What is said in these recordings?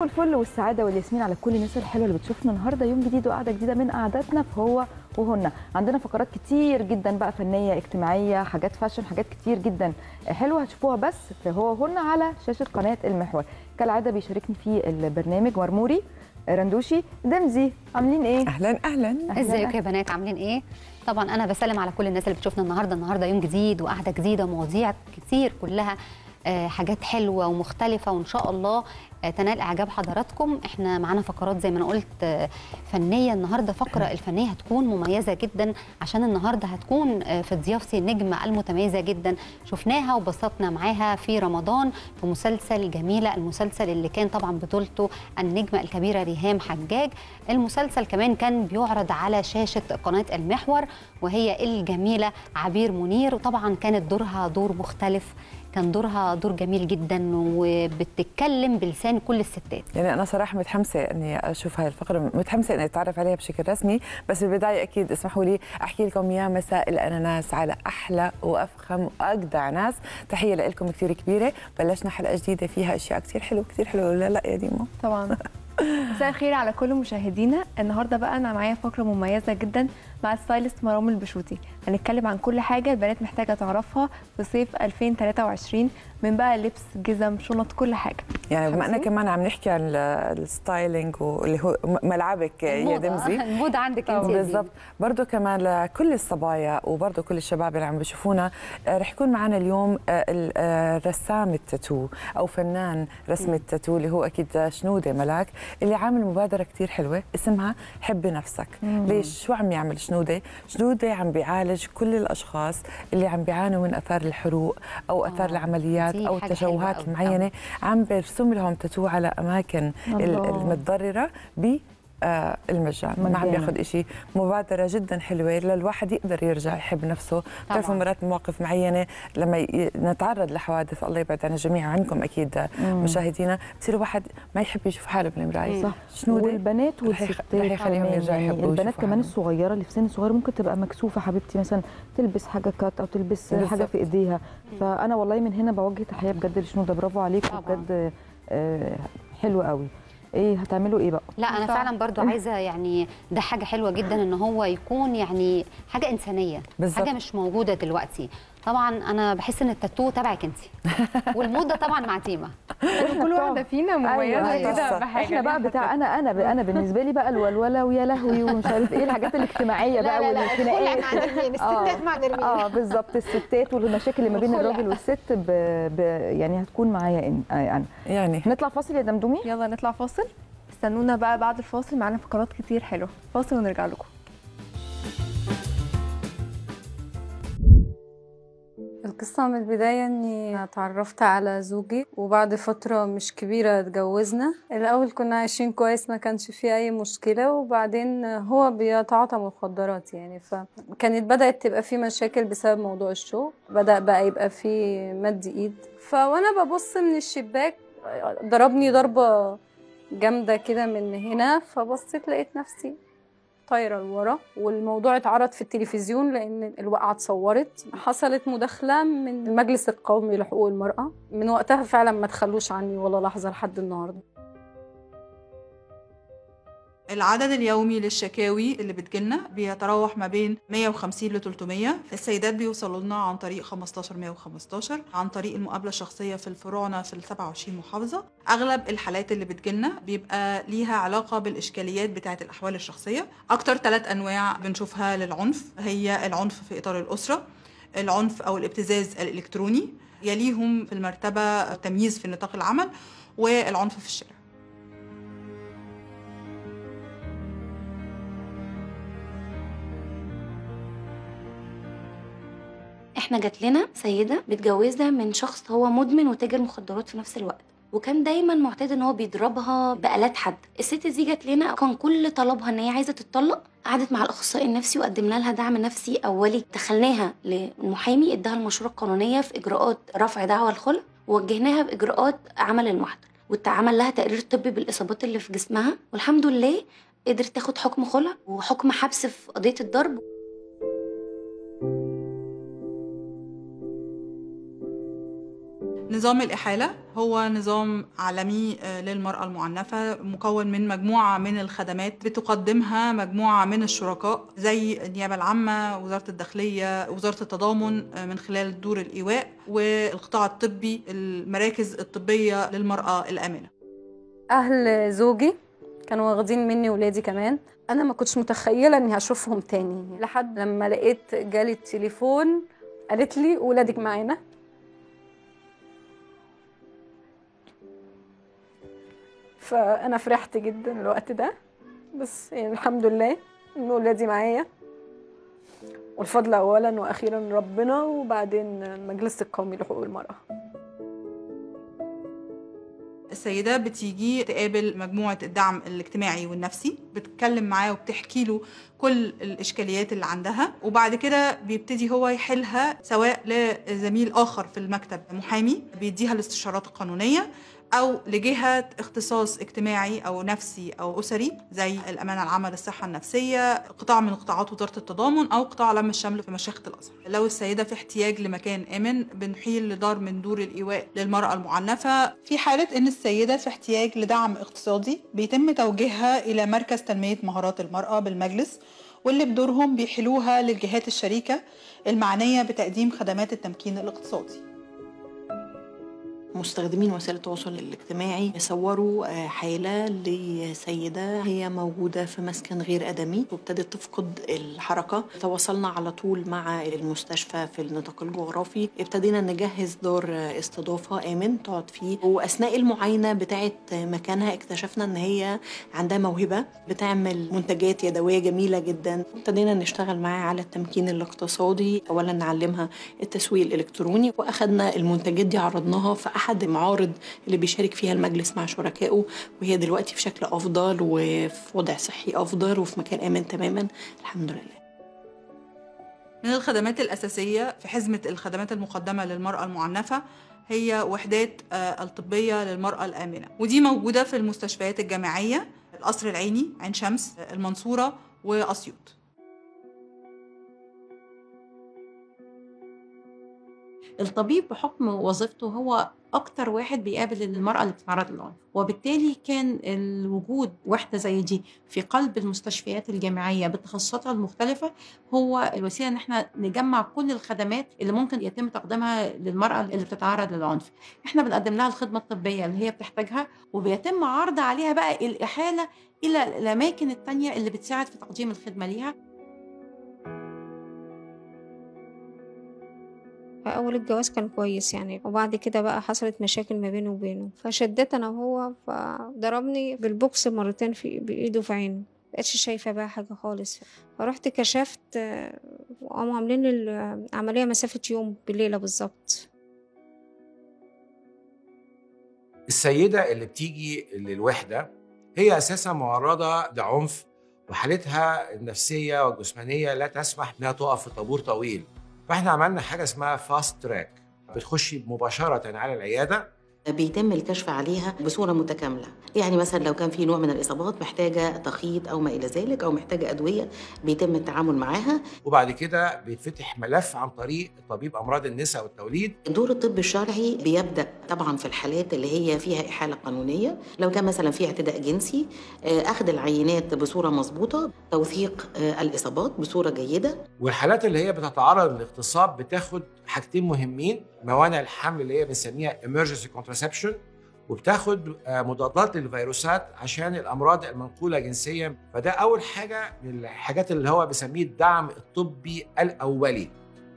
الفل والسعاده والياسمين على كل الناس الحلوه اللي بتشوفنا النهارده يوم جديد وقعده جديده من قعداتنا في هو وهن عندنا فقرات كتير جدا بقى فنيه اجتماعيه حاجات فاشن حاجات كتير جدا حلوه هتشوفوها بس في هو وهن على شاشه قناه المحور كالعاده بيشاركني في البرنامج مرموري رندوشي دمزي عاملين ايه اهلا اهلا ازيكم يا بنات عاملين ايه طبعا انا بسلم على كل الناس اللي بتشوفنا النهارده النهارده يوم جديد وقعده جديده مواضيع كتير كلها آه، حاجات حلوه ومختلفه وان شاء الله آه، تنال اعجاب حضراتكم احنا معانا فقرات زي ما انا قلت آه، فنيه النهارده فقره الفنيه هتكون مميزه جدا عشان النهارده هتكون آه، في ضيافتي النجمه المتميزه جدا شفناها وبسطنا معاها في رمضان في مسلسل جميله المسلسل اللي كان طبعا بطولته النجمه الكبيره ريهام حجاج المسلسل كمان كان بيعرض على شاشه قناه المحور وهي الجميله عبير منير وطبعا كانت دورها دور مختلف كان دورها دور جميل جدا وبتتكلم بلسان كل الستات يعني انا صراحه متحمسه اني اشوف هاي الفقره متحمسه اني اتعرف عليها بشكل رسمي بس بالبدايه اكيد اسمحوا لي احكي لكم يا مساء الاناناس على احلى وافخم واجدع ناس تحيه لكم كثير كبيره بلشنا حلقه جديده فيها اشياء كثير حلوه كثير حلوه ولا لا يا ديما طبعا مساء الخير على كل مشاهدينا النهارده بقى انا معايا فقره مميزه جدا مع ستايلست مرام البشوتي هنتكلم عن كل حاجه البنات محتاجه تعرفها في صيف 2023 من بقى لبس جزم شنط كل حاجه يعني بما اننا خمسين؟ كمان عم نحكي عن ال- الستايلينج واللي هو م- ملعبك يا الموضة. دمزي الموضه عندك انت يا بالضبط زينب. برضه كمان لكل الصبايا وبرضه كل الشباب اللي عم بيشوفونا آه، رح يكون معنا اليوم آه، ال- آه، رسام التاتو او فنان رسم التاتو اللي هو اكيد شنوده ملاك اللي عامل مبادره كتير حلوه اسمها حبي نفسك ليش شو عم يعمل شنوده شنوده عم بيعالج كل الاشخاص اللي عم بيعانوا من اثار الحروق او اثار آه، العمليات دي او حاجة التشوهات حلوة أوي. المعينه عم برسم لهم تاتو على اماكن ال- الله. المتضرره ب آه، المجان ما عم مجانا. بياخذ شيء مبادره جدا حلوه للواحد يقدر يرجع يحب نفسه بتعرفوا مرات مواقف معينه لما ي- نتعرض لحوادث الله يبعد عن الجميع عنكم اكيد مشاهدينا بصير الواحد ما يحب يشوف حاله بالمرايه صح شنو ده؟ والبنات رح يخ- والستات رح يخليهم كمان يرجعوا يعني يحبوا البنات يشوفوا كمان حالهم. الصغيره اللي في سن صغير ممكن تبقى مكسوفه حبيبتي مثلا تلبس حاجه كات او تلبس بالظبط. حاجه في ايديها فانا والله من هنا بوجه تحيه بجد لشنوده برافو عليكم طبعاً. بجد آه، حلو قوي ايه هتعملوا ايه بقى لا انا صح. فعلا برضو عايزه يعني ده حاجه حلوه جدا ان هو يكون يعني حاجه انسانيه بالظبط. حاجه مش موجوده دلوقتي طبعا انا بحس ان التاتو تبعك انت والموضه طبعا مع تيما كل واحده فينا مميزه أيوة، كده صح. بحاجه احنا بقى بتاع انا انا انا بالنسبه لي بقى الولوله ويا لهوي ومش عارف ايه الحاجات الاجتماعيه بقى والخناقات مع نرمين آه. الستات مع نرمين اه بالظبط الستات والمشاكل اللي ما بين الخلع. الراجل والست ب... ب... يعني هتكون معايا إن- آه، انا يعني نطلع فاصل يا دمدومي يلا نطلع فاصل استنونا بقى بعد الفاصل معانا فقرات كتير حلوه فاصل ونرجع لكم القصة من البداية إني اتعرفت على زوجي وبعد فترة مش كبيرة اتجوزنا الأول كنا عايشين كويس ما كانش فيه أي مشكلة وبعدين هو بيتعاطى مخدرات يعني فكانت بدأت تبقى فيه مشاكل بسبب موضوع الشغل بدأ بقى يبقى فيه مد إيد فوأنا ببص من الشباك ضربني ضربة جامدة كده من هنا فبصيت لقيت نفسي طايره لورا والموضوع اتعرض في التلفزيون لان الوقعه اتصورت حصلت مداخله من المجلس القومي لحقوق المراه من وقتها فعلا ما تخلوش عني ولا لحظه لحد النهارده العدد اليومي للشكاوي اللي بتجيلنا بيتراوح ما بين 150 ل 300 السيدات بيوصلوا لنا عن طريق 15 115 عن طريق المقابله الشخصيه في الفروعنا في ال 27 محافظه اغلب الحالات اللي بتجيلنا بيبقى ليها علاقه بالاشكاليات بتاعه الاحوال الشخصيه اكتر ثلاث انواع بنشوفها للعنف هي العنف في اطار الاسره العنف او الابتزاز الالكتروني يليهم في المرتبه التمييز في نطاق العمل والعنف في الشارع احنا جات لنا سيده متجوزه من شخص هو مدمن وتاجر مخدرات في نفس الوقت وكان دايما معتاد ان هو بيضربها بالات حد الست دي جات لنا كان كل طلبها ان هي عايزه تتطلق قعدت مع الاخصائي النفسي وقدمنا لها دعم نفسي اولي دخلناها لمحامي اداها المشوره القانونيه في اجراءات رفع دعوى الخلع ووجهناها باجراءات عمل المحضر واتعمل لها تقرير طبي بالاصابات اللي في جسمها والحمد لله قدرت تاخد حكم خلع وحكم حبس في قضيه الضرب نظام الإحالة هو نظام عالمي آه، للمرأة المعنفة مكون من مجموعة من الخدمات بتقدمها مجموعة من الشركاء زي النيابة العامة وزارة الداخلية وزارة التضامن آه، من خلال دور الإيواء والقطاع الطبي المراكز الطبية للمرأة الآمنة اهل زوجي كانوا واخدين مني ولادي كمان انا ما كنتش متخيله اني هشوفهم تاني لحد لما لقيت جالي التليفون قالت لي ولادك معانا فانا فرحت جدا الوقت ده بس يعني الحمد لله ان ولادي معايا والفضل اولا واخيرا ربنا وبعدين المجلس القومي لحقوق المراه السيدة بتيجي تقابل مجموعة الدعم الاجتماعي والنفسي بتتكلم معاه وبتحكي له كل الإشكاليات اللي عندها وبعد كده بيبتدي هو يحلها سواء لزميل آخر في المكتب محامي بيديها الاستشارات القانونية أو لجهة اختصاص اجتماعي أو نفسي أو أسري زي الأمانة العامة للصحة النفسية قطاع من قطاعات وزارة التضامن أو قطاع لم الشمل في مشيخة الأزهر لو السيدة في احتياج لمكان آمن بنحيل لدار من دور الإيواء للمرأة المعنفة في حالة إن السيدة في احتياج لدعم اقتصادي بيتم توجيهها إلى مركز تنمية مهارات المرأة بالمجلس واللي بدورهم بيحلوها للجهات الشريكة المعنية بتقديم خدمات التمكين الاقتصادي مستخدمين وسائل التواصل الاجتماعي صوروا آه، حالة لسيدة هي موجودة في مسكن غير آدمي وابتدت تفقد الحركة تواصلنا على طول مع المستشفى في النطاق الجغرافي ابتدينا نجهز دار آه، استضافة آمن تقعد فيه وأثناء المعاينة بتاعة مكانها اكتشفنا إن هي عندها موهبة بتعمل منتجات يدوية جميلة جدا ابتدينا نشتغل معاها على التمكين الاقتصادي أولا نعلمها التسويق الإلكتروني وأخدنا المنتجات دي عرضناها في أحد المعارض اللي بيشارك فيها المجلس مع شركائه وهي دلوقتي في شكل أفضل وفي وضع صحي أفضل وفي مكان آمن تماما الحمد لله من الخدمات الأساسية في حزمة الخدمات المقدمة للمرأة المعنفة هي وحدات آه، الطبية للمرأة الآمنة ودي موجودة في المستشفيات الجامعية القصر العيني عين شمس آه، المنصورة وأسيوط الطبيب بحكم وظيفته هو اكتر واحد بيقابل المراه اللي بتتعرض للعنف وبالتالي كان الوجود وحده زي دي في قلب المستشفيات الجامعيه بتخصصاتها المختلفه هو الوسيله ان احنا نجمع كل الخدمات اللي ممكن يتم تقديمها للمراه اللي بتتعرض للعنف احنا بنقدم لها الخدمه الطبيه اللي هي بتحتاجها وبيتم عرض عليها بقى الاحاله الى الاماكن التانية اللي بتساعد في تقديم الخدمه ليها أول الجواز كان كويس يعني وبعد كده بقى حصلت مشاكل ما بينه وبينه فشدت أنا وهو فضربني بالبوكس مرتين في بإيده في عينه مبقتش شايفة بقى حاجة خالص فرحت كشفت آه، وقاموا عاملين لي العملية مسافة يوم بليلة بالظبط السيدة اللي بتيجي للوحدة هي أساسا معرضة لعنف وحالتها النفسية والجسمانية لا تسمح إنها تقف في طابور طويل فإحنا عملنا حاجة اسمها فاست تراك بتخشي مباشرة على العيادة بيتم الكشف عليها بصورة متكاملة يعني مثلا لو كان في نوع من الإصابات محتاجة تخيط أو ما إلى ذلك أو محتاجة أدوية بيتم التعامل معاها وبعد كده بيتفتح ملف عن طريق طبيب أمراض النساء والتوليد دور الطب الشرعي بيبدأ طبعا في الحالات اللي هي فيها إحالة قانونية لو كان مثلا في اعتداء جنسي آه، أخذ العينات بصورة مظبوطة توثيق آه، الإصابات بصورة جيدة والحالات اللي هي بتتعرض للاغتصاب بتاخد حاجتين مهمين موانع الحمل اللي هي بنسميها emergency contraception وبتاخد آه، مضادات للفيروسات عشان الامراض المنقوله جنسيا فده اول حاجه من الحاجات اللي هو بيسميه الدعم الطبي الاولي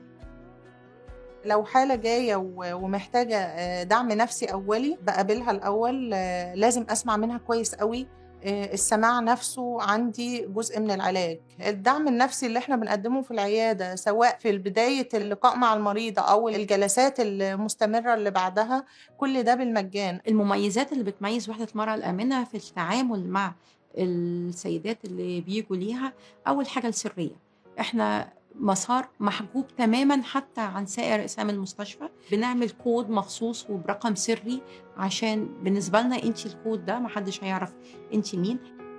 لو حالة جاية و- ومحتاجة آه، دعم نفسي أولي بقابلها الأول آه، لازم أسمع منها كويس قوي آه، السماع نفسه عندي جزء من العلاج الدعم النفسي اللي احنا بنقدمه في العيادة سواء في بداية اللقاء مع المريضة أو الجلسات المستمرة اللي بعدها كل ده بالمجان المميزات اللي بتميز وحدة المرأة الآمنة في التعامل مع السيدات اللي بيجوا ليها أول حاجة السرية إحنا مسار محجوب تماما حتى عن سائر اقسام المستشفى بنعمل كود مخصوص وبرقم سري عشان بالنسبه لنا انت الكود ده محدش هيعرف انت مين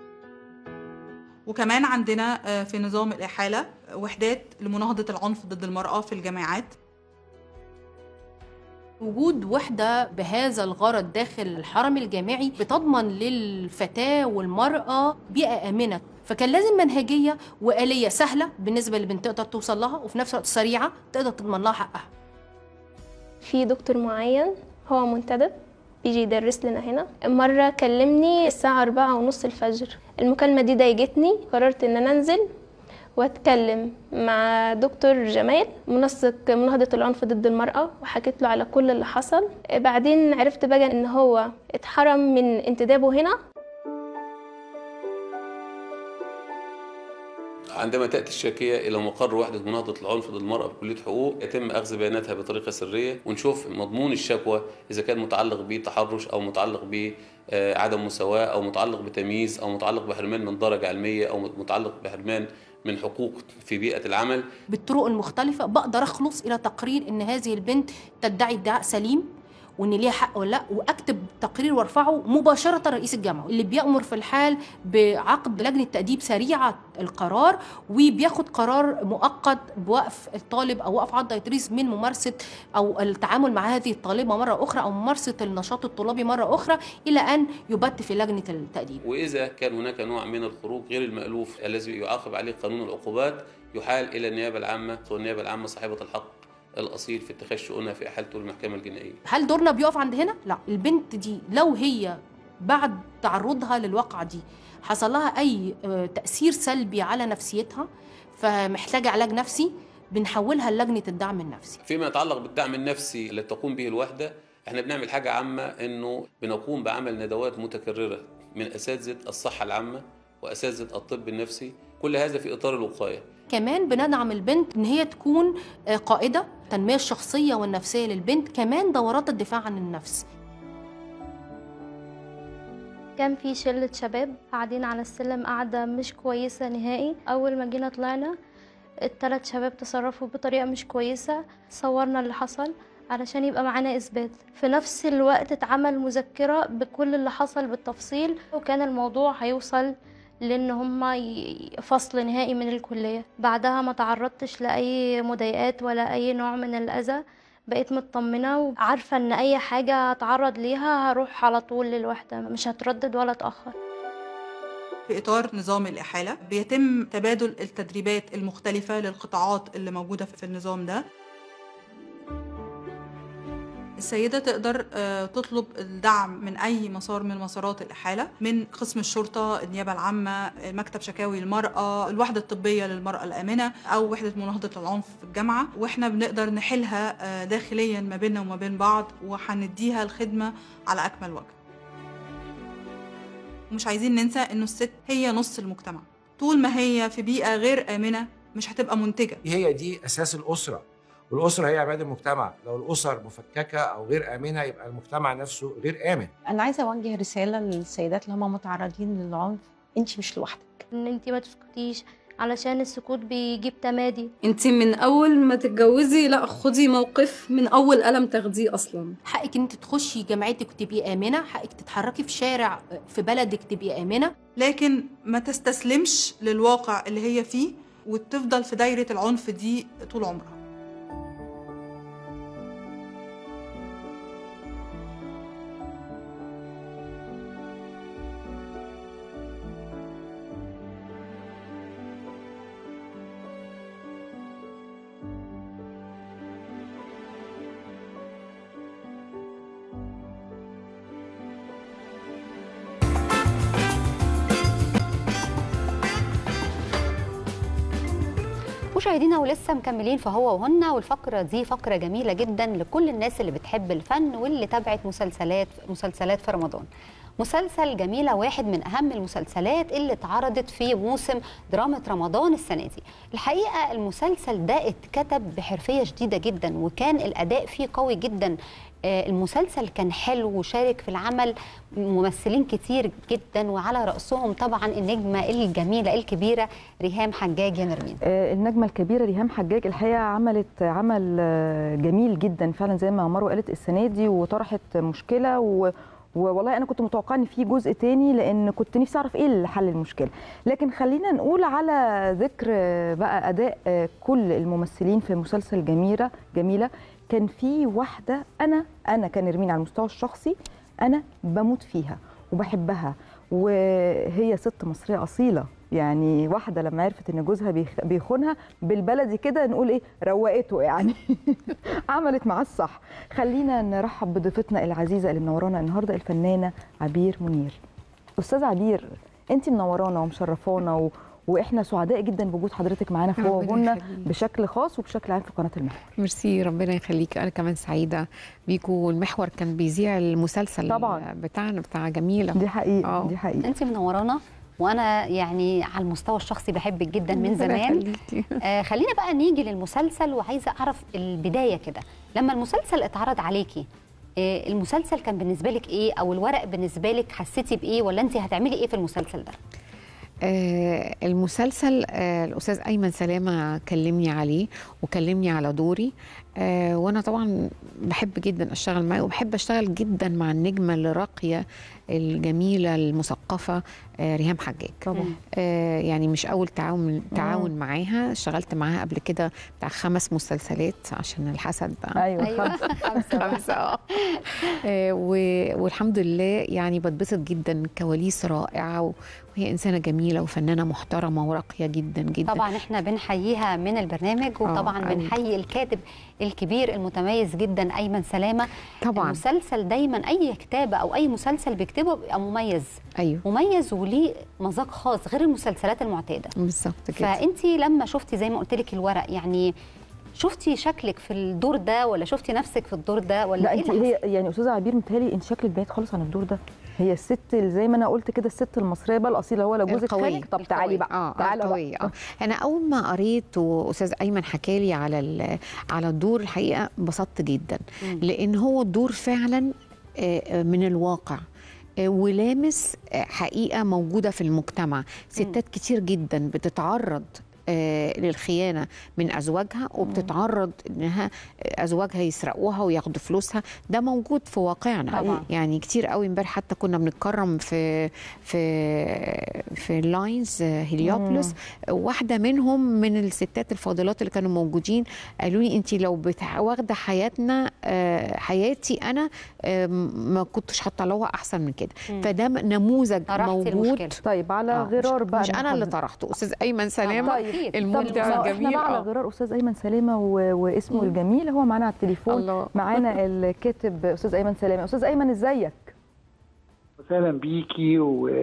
وكمان عندنا آه، في نظام الإحالة وحدات لمناهضة العنف ضد المرأة في الجامعات وجود وحدة بهذا الغرض داخل الحرم الجامعي بتضمن للفتاة والمرأة بيئة آمنة فكان لازم منهجية وآلية سهلة بالنسبة للبنت تقدر توصل لها وفي نفس الوقت سريعة تقدر تضمن لها حقها في دكتور معين هو منتدب بيجي يدرس لنا هنا مرة كلمني الساعة أربعة ونص الفجر المكالمة دي ضايقتني قررت إن أنا أنزل واتكلم مع دكتور جمال منسق مناهضة العنف ضد المرأة وحكيت له على كل اللي حصل بعدين عرفت بقى ان هو اتحرم من انتدابه هنا عندما تأتي الشاكية إلى مقر وحدة مناهضة العنف ضد المرأة بكلية حقوق يتم أخذ بياناتها بطريقة سرية ونشوف مضمون الشكوى إذا كان متعلق بتحرش أو متعلق بعدم مساواة أو متعلق بتمييز أو متعلق بحرمان من درجة علمية أو متعلق بحرمان من حقوق في بيئة العمل بالطرق المختلفة بقدر أخلص إلى تقرير إن هذه البنت تدعي ادعاء سليم وان ليها حق ولا لا واكتب تقرير وارفعه مباشره رئيس الجامعه اللي بيامر في الحال بعقد لجنه تاديب سريعه القرار وبياخد قرار مؤقت بوقف الطالب او وقف عض يتريس من ممارسه او التعامل مع هذه الطالبه مره اخرى او ممارسه النشاط الطلابي مره اخرى الى ان يبت في لجنه التاديب وإذا كان هناك نوع من الخروج غير المألوف الذي يعاقب عليه قانون العقوبات يحال إلى النيابة العامة والنيابة العامة صاحبة الحق الأصيل في اتخاذ شؤونها في إحالته للمحكمة الجنائية هل دورنا بيقف عند هنا؟ لا البنت دي لو هي بعد تعرضها للواقعة دي حصل لها أي آه، تأثير سلبي على نفسيتها فمحتاجة علاج نفسي بنحولها للجنة الدعم النفسي فيما يتعلق بالدعم النفسي اللي تقوم به الوحدة احنا بنعمل حاجة عامة انه بنقوم بعمل ندوات متكررة من اساتذة الصحة العامة واساتذة الطب النفسي كل هذا في اطار الوقاية كمان بندعم البنت ان هي تكون آه، قائده التنميه الشخصيه والنفسيه للبنت كمان دورات الدفاع عن النفس كان في شلة شباب قاعدين على السلم قاعدة مش كويسة نهائي أول ما جينا طلعنا التلات شباب تصرفوا بطريقة مش كويسة صورنا اللي حصل علشان يبقى معانا إثبات في نفس الوقت اتعمل مذكرة بكل اللي حصل بالتفصيل وكان الموضوع هيوصل لان هما ي- فصل نهائي من الكليه بعدها ما تعرضتش لاي مضايقات ولا اي نوع من الاذى بقيت مطمنه وعارفه ان اي حاجه هتعرض ليها هروح على طول للوحده مش هتردد ولا اتاخر في إطار نظام الإحالة بيتم تبادل التدريبات المختلفة للقطاعات اللي موجودة في النظام ده السيدة تقدر آه، تطلب الدعم من أي مسار من مسارات الإحالة من قسم الشرطة النيابة العامة آه، مكتب شكاوي المرأة الوحدة الطبية للمرأة الآمنة أو وحدة مناهضة العنف في الجامعة وإحنا بنقدر نحلها آه، داخليا ما بيننا وما بين بعض وهنديها الخدمة على أكمل وجه ومش عايزين ننسى إنه الست هي نص المجتمع طول ما هي في بيئة غير آمنة مش هتبقى منتجة هي دي اساس الاسره والاسره هي عماد المجتمع لو الاسر مفككه او غير امنه يبقى المجتمع نفسه غير امن انا عايزه اوجه رساله للسيدات اللي هم متعرضين للعنف انت مش لوحدك ان انت ما تسكتيش علشان السكوت بيجيب تمادي انت من اول ما تتجوزي لا خدي موقف من اول قلم تاخديه اصلا حقك ان انت تخشي جامعتك وتبقي امنه حقك تتحركي في شارع في بلدك تبقي امنه لكن ما تستسلمش للواقع اللي هي فيه وتفضل في دايرة العنف دي طول عمرها مشاهدينا ولسه مكملين في هو وهن والفقره دي فقره جميله جدا لكل الناس اللي بتحب الفن واللي تابعت مسلسلات مسلسلات في رمضان مسلسل جميلة واحد من أهم المسلسلات اللي اتعرضت في موسم دراما رمضان السنة دي الحقيقة المسلسل ده اتكتب بحرفية شديدة جدا وكان الأداء فيه قوي جدا آه، المسلسل كان حلو وشارك في العمل ممثلين كتير جدا وعلى رأسهم طبعا النجمة الجميلة الكبيرة ريهام حجاج يا نرمين آه، النجمه الكبيره ريهام حجاج الحقيقه عملت عمل آه، جميل جدا فعلا زي ما مروه قالت السنه دي وطرحت مشكله و والله انا كنت متوقعه ان في جزء تاني لان كنت نفسي اعرف ايه اللي حل المشكله لكن خلينا نقول على ذكر آه، بقى اداء آه، كل الممثلين في مسلسل جميله جميله كان في واحده انا انا كنرمين على المستوى الشخصي انا بموت فيها وبحبها وهي ست مصريه اصيله يعني واحده لما عرفت ان جوزها بيخ- بيخونها بالبلدي كده نقول ايه روقته يعني عملت معاه الصح خلينا نرحب بضيفتنا العزيزه اللي منورانا النهارده الفنانه عبير منير استاذ عبير انت منورانا ومشرفانا و... واحنا سعداء جدا بوجود حضرتك معانا في هو ربنا وهنا يخليك. بشكل خاص وبشكل عام في قناه المحور ميرسي ربنا يخليك انا كمان سعيده بيكو المحور كان بيذيع المسلسل طبعاً. بتاعنا بتاع جميله دي حقيقه آه. دي حقيقه انت منورانا وانا يعني على المستوى الشخصي بحبك جدا من ربنا زمان يخليكي. آه خلينا بقى نيجي للمسلسل وعايزه اعرف البدايه كده لما المسلسل اتعرض عليكي آه المسلسل كان بالنسبه لك ايه او الورق بالنسبه لك حسيتي بايه ولا انت هتعملي ايه في المسلسل ده آه المسلسل آه الاستاذ ايمن سلامه كلمني عليه وكلمني على دوري آه وانا طبعا بحب جدا اشتغل معاه وبحب اشتغل جدا مع النجمه الراقيه الجميله المثقفه آه ريهام حجاج طبعا آه يعني مش اول تعاون تعاون معاها اشتغلت معاها قبل كده بتاع خمس مسلسلات عشان الحسد بقى ايوه أيوة. خمسة. خمسة اه آه، و- والحمد لله يعني بتبسط جدا كواليس رائعة وهي إنسانة جميلة وفنانة محترمة وراقية جدا جدا طبعا احنا بنحييها من البرنامج وطبعا أوي. بنحيي الكاتب الكبير المتميز جدا ايمن سلامه طبعا المسلسل دايما اي كتابه او اي مسلسل بيكتبه بيبقى مميز أيوه مميز وليه مذاق خاص غير المسلسلات المعتاده بالظبط كده فانت لما شفتي زي ما قلت لك الورق يعني شفتي شكلك في الدور ده ولا شفتي نفسك في الدور ده ولا لا ايه انت اللي هي حصل؟ يعني استاذه عبير متهيألي انت شكلك بعيد خالص عن الدور ده هي الست اللي زي ما انا قلت كده الست المصريه بقى الاصيله هو لا جوزك القوية. خانك طب تعالي بقى اه تعالى القوية بقى اه انا اول ما قريت واستاذ ايمن حكى لي على ال- على الدور الحقيقه انبسطت جدا مم. لان هو الدور فعلا آه، آه، من الواقع آه، ولامس آه، حقيقه موجوده في المجتمع ستات كتير جدا بتتعرض آه، للخيانه من ازواجها وبتتعرض انها ازواجها يسرقوها وياخدوا فلوسها ده موجود في واقعنا طبعاً. يعني كتير قوي امبارح حتى كنا بنتكرم في في في لاينز هيليوبوليس واحده منهم من الستات الفاضلات اللي كانوا موجودين قالوا لي انت لو بتاع واخده حياتنا آه، حياتي انا آه، ما كنتش هطلعوها احسن من كده مم. فده نموذج طرحتي موجود المشكلة. طيب على آه، غرار مش, بقى مش من انا اللي حضرتك. طرحته استاذ ايمن سلامه طيب. أكيد. المبدع طب الجميل احنا بقى على آه. غرار استاذ ايمن سلامه و... واسمه مم. الجميل هو معانا على التليفون الله. معانا الكاتب استاذ ايمن سلامه استاذ ايمن ازيك وسهلا بيكي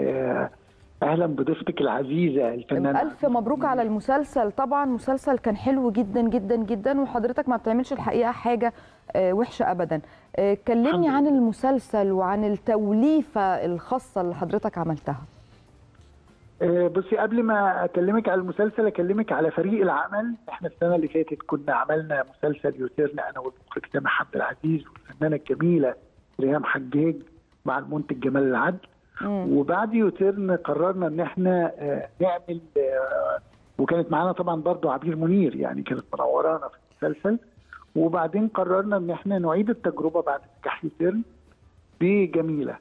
واهلا بضيفتك العزيزه الفنانه الف مبروك على المسلسل طبعا مسلسل كان حلو جدا جدا جدا وحضرتك ما بتعملش الحقيقه حاجه آه، وحشه ابدا آه، كلمني عن المسلسل وعن التوليفه الخاصه اللي حضرتك عملتها آه، بصي قبل ما اكلمك على المسلسل اكلمك على فريق العمل احنا السنه اللي فاتت كنا عملنا مسلسل يثيرنا انا والمخرج سامح عبد العزيز والفنانه الجميله ريهام حجاج مع المنتج جمال العدل وبعد يوتيرن قررنا ان احنا آه، نعمل آه، وكانت معانا طبعا برضو عبير منير يعني كانت منورانا في المسلسل وبعدين قررنا ان احنا نعيد التجربه بعد نجاح يوتيرن بجميله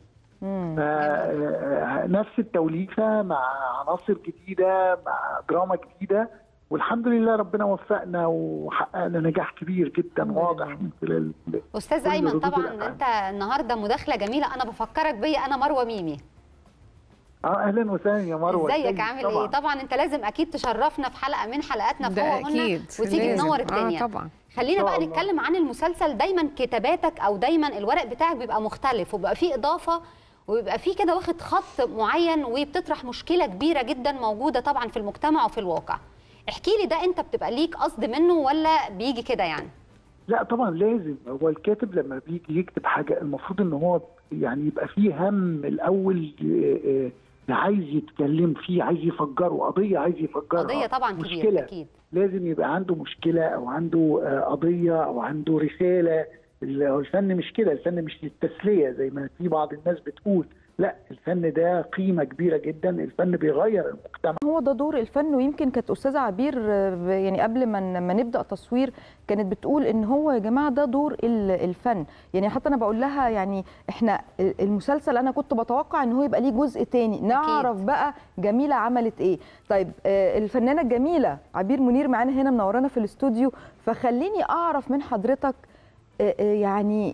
فنفس التوليفه مع عناصر جديده مع دراما جديده والحمد لله ربنا وفقنا وحققنا نجاح كبير جدا واضح من خلال استاذ كل ايمن ردود طبعا الأفعال. انت النهارده مداخله جميله انا بفكرك بيا انا مروه ميمي اه اهلا وسهلا يا مروه ازيك عامل ايه طبعا انت لازم اكيد تشرفنا في حلقه من حلقاتنا في ده هو هنا أكيد، وتيجي لازم. تنور آه، الدنيا طبعا. خلينا إن بقى شاء الله. نتكلم عن المسلسل دايما كتاباتك او دايما الورق بتاعك بيبقى مختلف وبيبقى فيه اضافه وبيبقى فيه كده واخد خط معين وبتطرح مشكله كبيره جدا موجوده طبعا في المجتمع وفي الواقع احكي لي ده انت بتبقى ليك قصد منه ولا بيجي كده يعني لا طبعا لازم هو الكاتب لما بيجي يكتب حاجه المفروض ان هو يعني يبقى فيه هم الاول آه، آه، عايز يتكلم فيه عايز يفجره قضيه عايز يفجرها قضيه طبعا كبيره مشكله اكيد لازم يبقى عنده مشكله او عنده آه، قضيه او عنده رساله ال- الفن مش كده الفن مش للتسليه زي ما في بعض الناس بتقول لا الفن ده قيمه كبيره جدا الفن بيغير المجتمع هو ده دور الفن ويمكن كانت استاذه عبير آه، يعني قبل ما ن- ما نبدا تصوير كانت بتقول ان هو يا جماعه ده دور ال- الفن يعني حتى انا بقول لها يعني احنا المسلسل انا كنت بتوقع ان هو يبقى ليه جزء تاني نعرف بقى جميله عملت ايه طيب آه، الفنانه الجميله عبير منير معانا هنا منورانا في الاستوديو فخليني اعرف من حضرتك آه، آه، يعني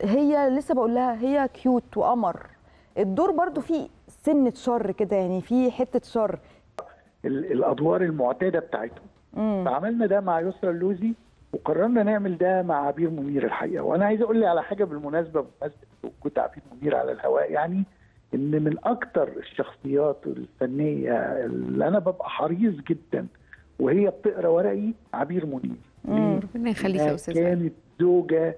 هي لسه بقول لها هي كيوت وقمر الدور برضو فيه سنه شر كده يعني فيه حته شر ال- الادوار المعتاده بتاعتهم مم. فعملنا ده مع يسرا اللوزي وقررنا نعمل ده مع عبير منير الحقيقه وانا عايز اقول لي على حاجه بالمناسبه بمناسبه وجود عبير منير على الهواء يعني ان من اكتر الشخصيات الفنيه اللي انا ببقى حريص جدا وهي بتقرا ورقي عبير منير ليه؟ ربنا يخليك يا إنها استاذ كانت زوجه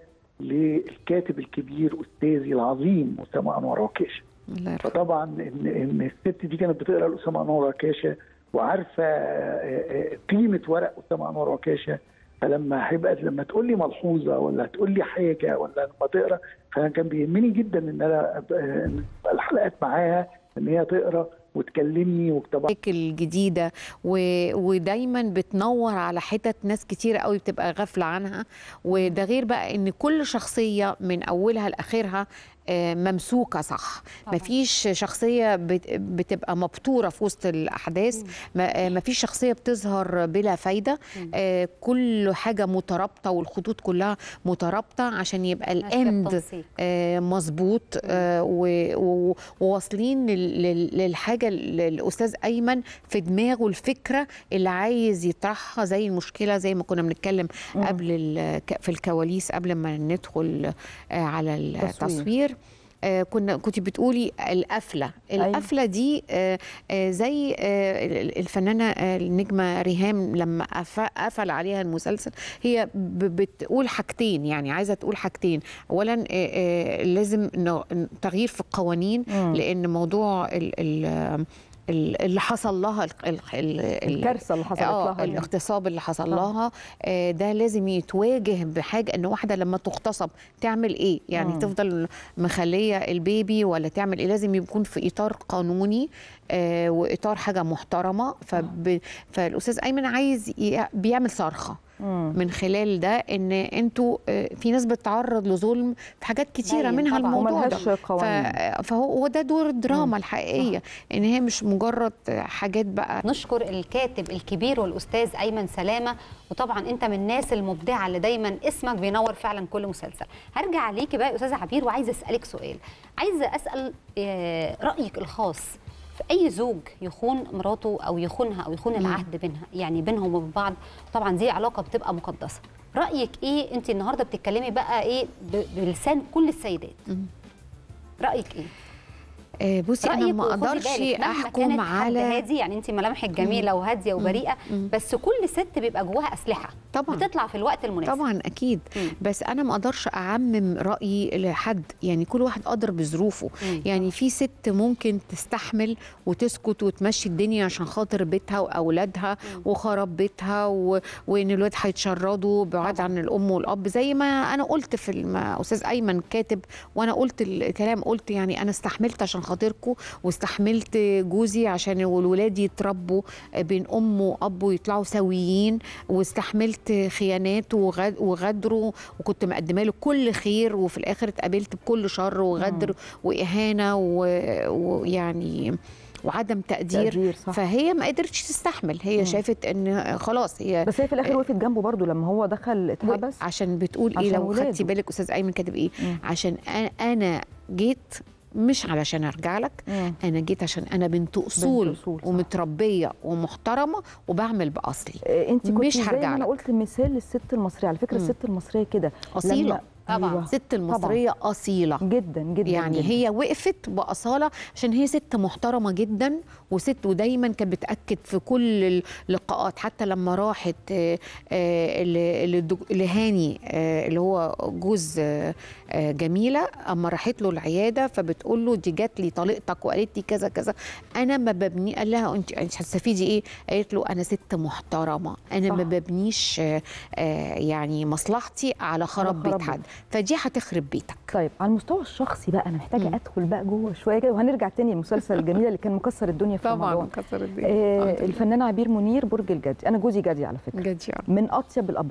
للكاتب الكبير استاذي العظيم اسامه انور عكاشه الله يرحمه فطبعا ان ان الست دي كانت بتقرا لاسامه انور عكاشه وعارفه آه، آه، قيمه ورق اسامه انور عكاشه فلما هيبقى لما تقول لي ملحوظه ولا تقول لي حاجه ولا لما تقرا فانا كان بيهمني جدا ان انا أبقى- إن تبقى الحلقات معاها ان هي تقرا وتكلمني وطبعا الجديدة و... ودايما بتنور على حتت ناس كتير قوي بتبقى غافلة عنها وده غير بقى ان كل شخصية من اولها لاخرها آه، ممسوكة صح مفيش شخصية بت- بتبقى مبتورة في وسط الأحداث ما- آه، مفيش شخصية بتظهر بلا فايدة آه، كل حاجة مترابطة والخطوط كلها مترابطة عشان يبقى الاند بتنسيق. آه، مظبوط آه، و- و- وواصلين لل- لل- للحاجه اللي الاستاذ ايمن في دماغه الفكره اللي عايز يطرحها زي المشكله زي ما كنا بنتكلم مم. قبل ال- في الكواليس قبل ما ندخل آه، على التصوير آه، كنا كنت بتقولي القفله أيوة. القفله دي آه، آه، زي آه، ال- الفنانه آه، النجمه ريهام لما قف- قفل عليها المسلسل هي ب- بتقول حاجتين يعني عايزه تقول حاجتين اولا آه، آه، لازم ن- تغيير في القوانين مم. لان موضوع ال- ال- ال- اللي حصل لها ال- ال- ال- ال- الكارثة اللي حصلت آه، لها دي. الاغتصاب اللي حصل طبعا. لها آه، ده لازم يتواجه بحاجه ان واحده لما تغتصب تعمل ايه يعني مم. تفضل مخليه البيبي ولا تعمل ايه لازم يكون في اطار قانوني آه، واطار حاجه محترمه فب... فالاستاذ ايمن عايز ي... بيعمل صرخه مم. من خلال ده ان انتوا آه، في ناس بتتعرض لظلم في حاجات كتيره باين منها طبعاً. الموضوع وملهاش ده قوانين. ف... فهو هو ده دور الدراما مم. الحقيقيه ان هي مش مجرد حاجات بقى نشكر الكاتب الكبير والاستاذ ايمن سلامه وطبعا انت من الناس المبدعه اللي دايما اسمك بينور فعلا كل مسلسل هرجع عليكي بقى يا استاذه عبير وعايزه اسالك سؤال عايزه اسال آه، رايك الخاص في اي زوج يخون مراته او يخونها او يخون العهد بينها يعني بينهم وبين بعض طبعا دي علاقه بتبقى مقدسه رايك ايه انت النهارده بتتكلمي بقى ايه ب- بلسان كل السيدات رايك ايه آه، بصي انا رأيك ما وخدي اقدرش بالك مهما احكم كانت حد على هادي يعني انت ملامحك جميله وهاديه وبريئه بس كل ست بيبقى جواها اسلحه طبعا بتطلع في الوقت المناسب طبعا اكيد بس انا ما اقدرش اعمم رايي لحد يعني كل واحد قدر بظروفه مم. يعني في ست ممكن تستحمل وتسكت وتمشي الدنيا عشان خاطر بيتها واولادها وخراب بيتها و... وان الولاد هيتشردوا بعاد عن الام والاب زي ما انا قلت في الم... استاذ ايمن كاتب وانا قلت الكلام قلت يعني انا استحملت عشان خاطركم واستحملت جوزي عشان الولاد يتربوا بين ام واب ويطلعوا سويين واستحملت خيانات وغد- وغدره وكنت مقدمه له كل خير وفي الاخر اتقابلت بكل شر وغدر واهانه و- ويعني وعدم تقدير, تقدير، صح. فهي ما قدرتش تستحمل هي مم. شافت ان خلاص هي بس هي في الاخر وقفت جنبه برضو لما هو دخل اتحبس عشان بتقول ايه عشان لو ولاده. خدتي بالك استاذ ايمن كاتب ايه عشان أنا- انا جيت مش علشان ارجع لك مم. انا جيت عشان انا بنت اصول, بنت أصول، صح. ومتربيه ومحترمه وبعمل باصلي انت كنت مش زي هرجع ما انا لك قلت مثال للست المصريه على فكره مم. الست المصريه كده اصيله لما- أيوة. ست المصريه اصيله جدا جدا يعني جدا. هي وقفت باصاله عشان هي ست محترمه جدا وست ودايما كانت بتاكد في كل اللقاءات حتى لما راحت آه، آه، ل- للدك- لهاني آه، اللي هو جوز آه، آه، جميله اما راحت له العياده فبتقول له دي جات لي طليقتك وقالت لي كذا كذا انا ما ببني قال لها انت انت هتستفيدي ايه قالت له انا ست محترمه انا صح. ما ببنيش آه، آه، يعني مصلحتي على خراب خراب بيت بيت. حد فدي هتخرب بيتك طيب على المستوى الشخصي بقى انا محتاجه ادخل بقى جوه شويه كده وهنرجع تاني للمسلسل الجميل اللي كان مكسر الدنيا في طبعاً رمضان مكسر الدنيا. آه الحمد لله. الفنان عبير منير برج الجدي انا جوزي جدي على فكره جدي من اطيب الابراج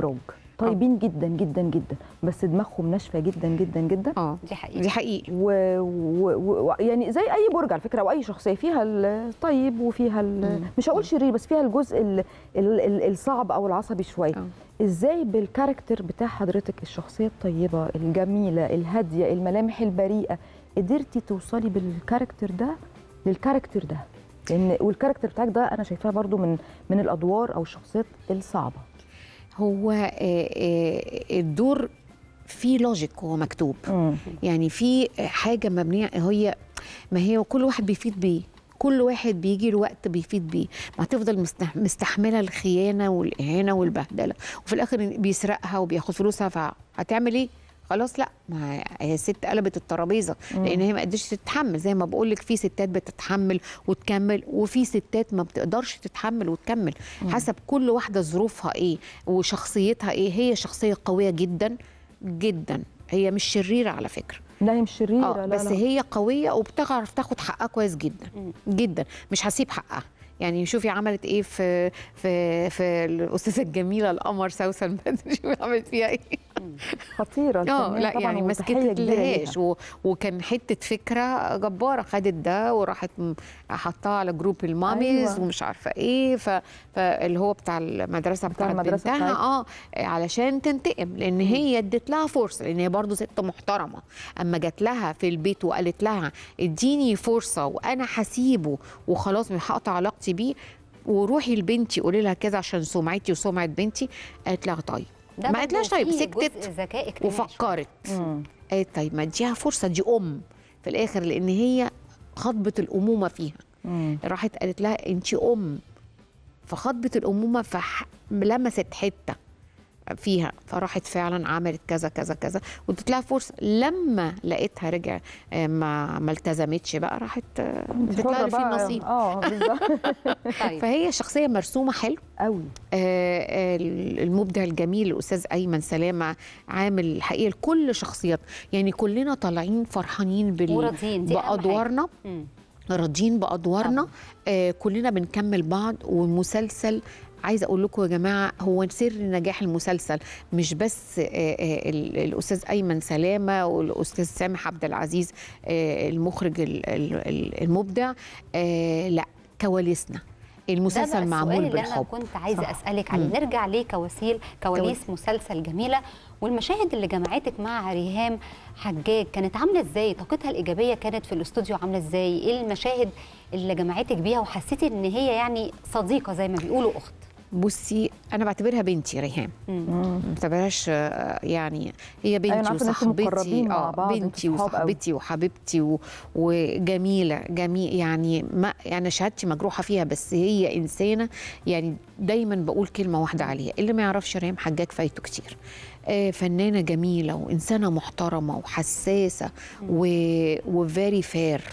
طيبين جدا جدا جدا بس دماغهم ناشفه جدا جدا جدا اه دي حقيقه دي حقيقي و... و... و... يعني زي اي برج على فكره او اي شخصيه فيها الطيب وفيها ال... مش هقول شرير بس فيها الجزء ال... ال... ال... الصعب او العصبي شويه ازاي بالكاركتر بتاع حضرتك الشخصيه الطيبه الجميله الهاديه الملامح البريئه قدرتي توصلي بالكاركتر ده للكاركتر ده لان والكاركتر بتاعك ده انا شايفاه برضو من من الادوار او الشخصيات الصعبه هو آه، آه، الدور فيه لوجيك هو مكتوب يعني في حاجه مبنيه هي ما هي كل واحد بيفيد بيه كل واحد بيجي له وقت بيفيد بيه ما هتفضل مستح- مستحمله الخيانه والاهانه والبهدله وفي الاخر بيسرقها وبياخد فلوسها فهتعمل ايه خلاص لا ما هي الست قلبت الترابيزه مم. لان هي ما قدرتش تتحمل زي ما بقول لك في ستات بتتحمل وتكمل وفي ستات ما بتقدرش تتحمل وتكمل مم. حسب كل واحده ظروفها ايه وشخصيتها ايه هي شخصيه قويه جدا جدا هي مش شريره على فكره لا هي مش شريره اه لا بس لا. هي قويه وبتعرف تاخد حقها كويس جدا جدا مش هسيب حقها يعني شوفي عملت ايه في في في الاستاذه الجميله القمر سوسن بدري شوفي عملت فيها ايه خطيره اه الفنانة لا طبعاً يعني ما وتحية كبيرة سكتلهاش ليها. و... وكان حته فكره جباره خدت ده وراحت م- حطها على جروب الماميز أيوة. أيوة. ومش عارفه ايه ف... فاللي هو بتاع المدرسه بتاع بتاعت المدرسة بنتها بتاعتها. اه علشان تنتقم لان هي ادت لها فرصه لان هي برضه ست محترمه اما جات لها في البيت وقالت لها اديني فرصه وانا هسيبه وخلاص مش هقطع علاقتي بيه وروحي لبنتي قولي لها كذا عشان سمعتي وسمعه بنتي قالت لها طيب ده ما برضه قالتلاش طيب فيه سكتت جزء ذكاء اجتماعي شوية. وفكرت قالت طيب ما اديها فرصه دي ام في الاخر لان هي خطبه الامومه فيها راحت قالت لها انت ام فخطبه الامومه فلمست حته فيها فراحت فعلا عملت كذا كذا كذا وادت لها فرصه لما لقيتها رجع آه، ما ما التزمتش بقى راحت آه، ادت لها حرة اللي فيه بقى. النصيب اه بالظبط فهي شخصيه مرسومه حلو قوي آه المبدع الجميل الاستاذ ايمن سلامه عامل الحقيقه لكل شخصيات يعني كلنا طالعين فرحانين بال... وراضيين، دي أهم حاجة. بادوارنا مم. راضيين بادوارنا آه كلنا بنكمل بعض والمسلسل عايزه اقول لكم يا جماعه هو سر نجاح المسلسل مش بس آه آه ال- الاستاذ ايمن سلامه والاستاذ سامح عبد العزيز آه المخرج ال- ال- ال- المبدع آه لا كواليسنا ده المسلسل بقى معمول السؤال اللي انا بالحب كنت عايزه صح. اسالك عليه مم. نرجع ليه كوسيل كواليس كواليس. مسلسل جميله والمشاهد اللي جمعتك مع ريهام حجاج كانت عامله ازاي طاقتها الايجابيه كانت في الاستوديو عامله ازاي ايه المشاهد اللي جمعتك بيها وحسيتي ان هي يعني صديقه زي ما بيقولوا اخت بصي انا بعتبرها بنتي ريهام ما بعتبرهاش آه، يعني هي أنا بنتي عارفة إن أنتوا وصاحبتي مقربين مع اه بعض، بنتي أنتوا صحاب قوي. وصاحبتي وحبيبتي و... وجميله جميل يعني ما يعني شهادتي مجروحه فيها بس هي انسانه يعني دايما بقول كلمه واحده عليها اللي ما يعرفش ريهام حجاج فايته كتير آه، فنانه جميله وانسانه محترمه وحساسه و... وفيري فير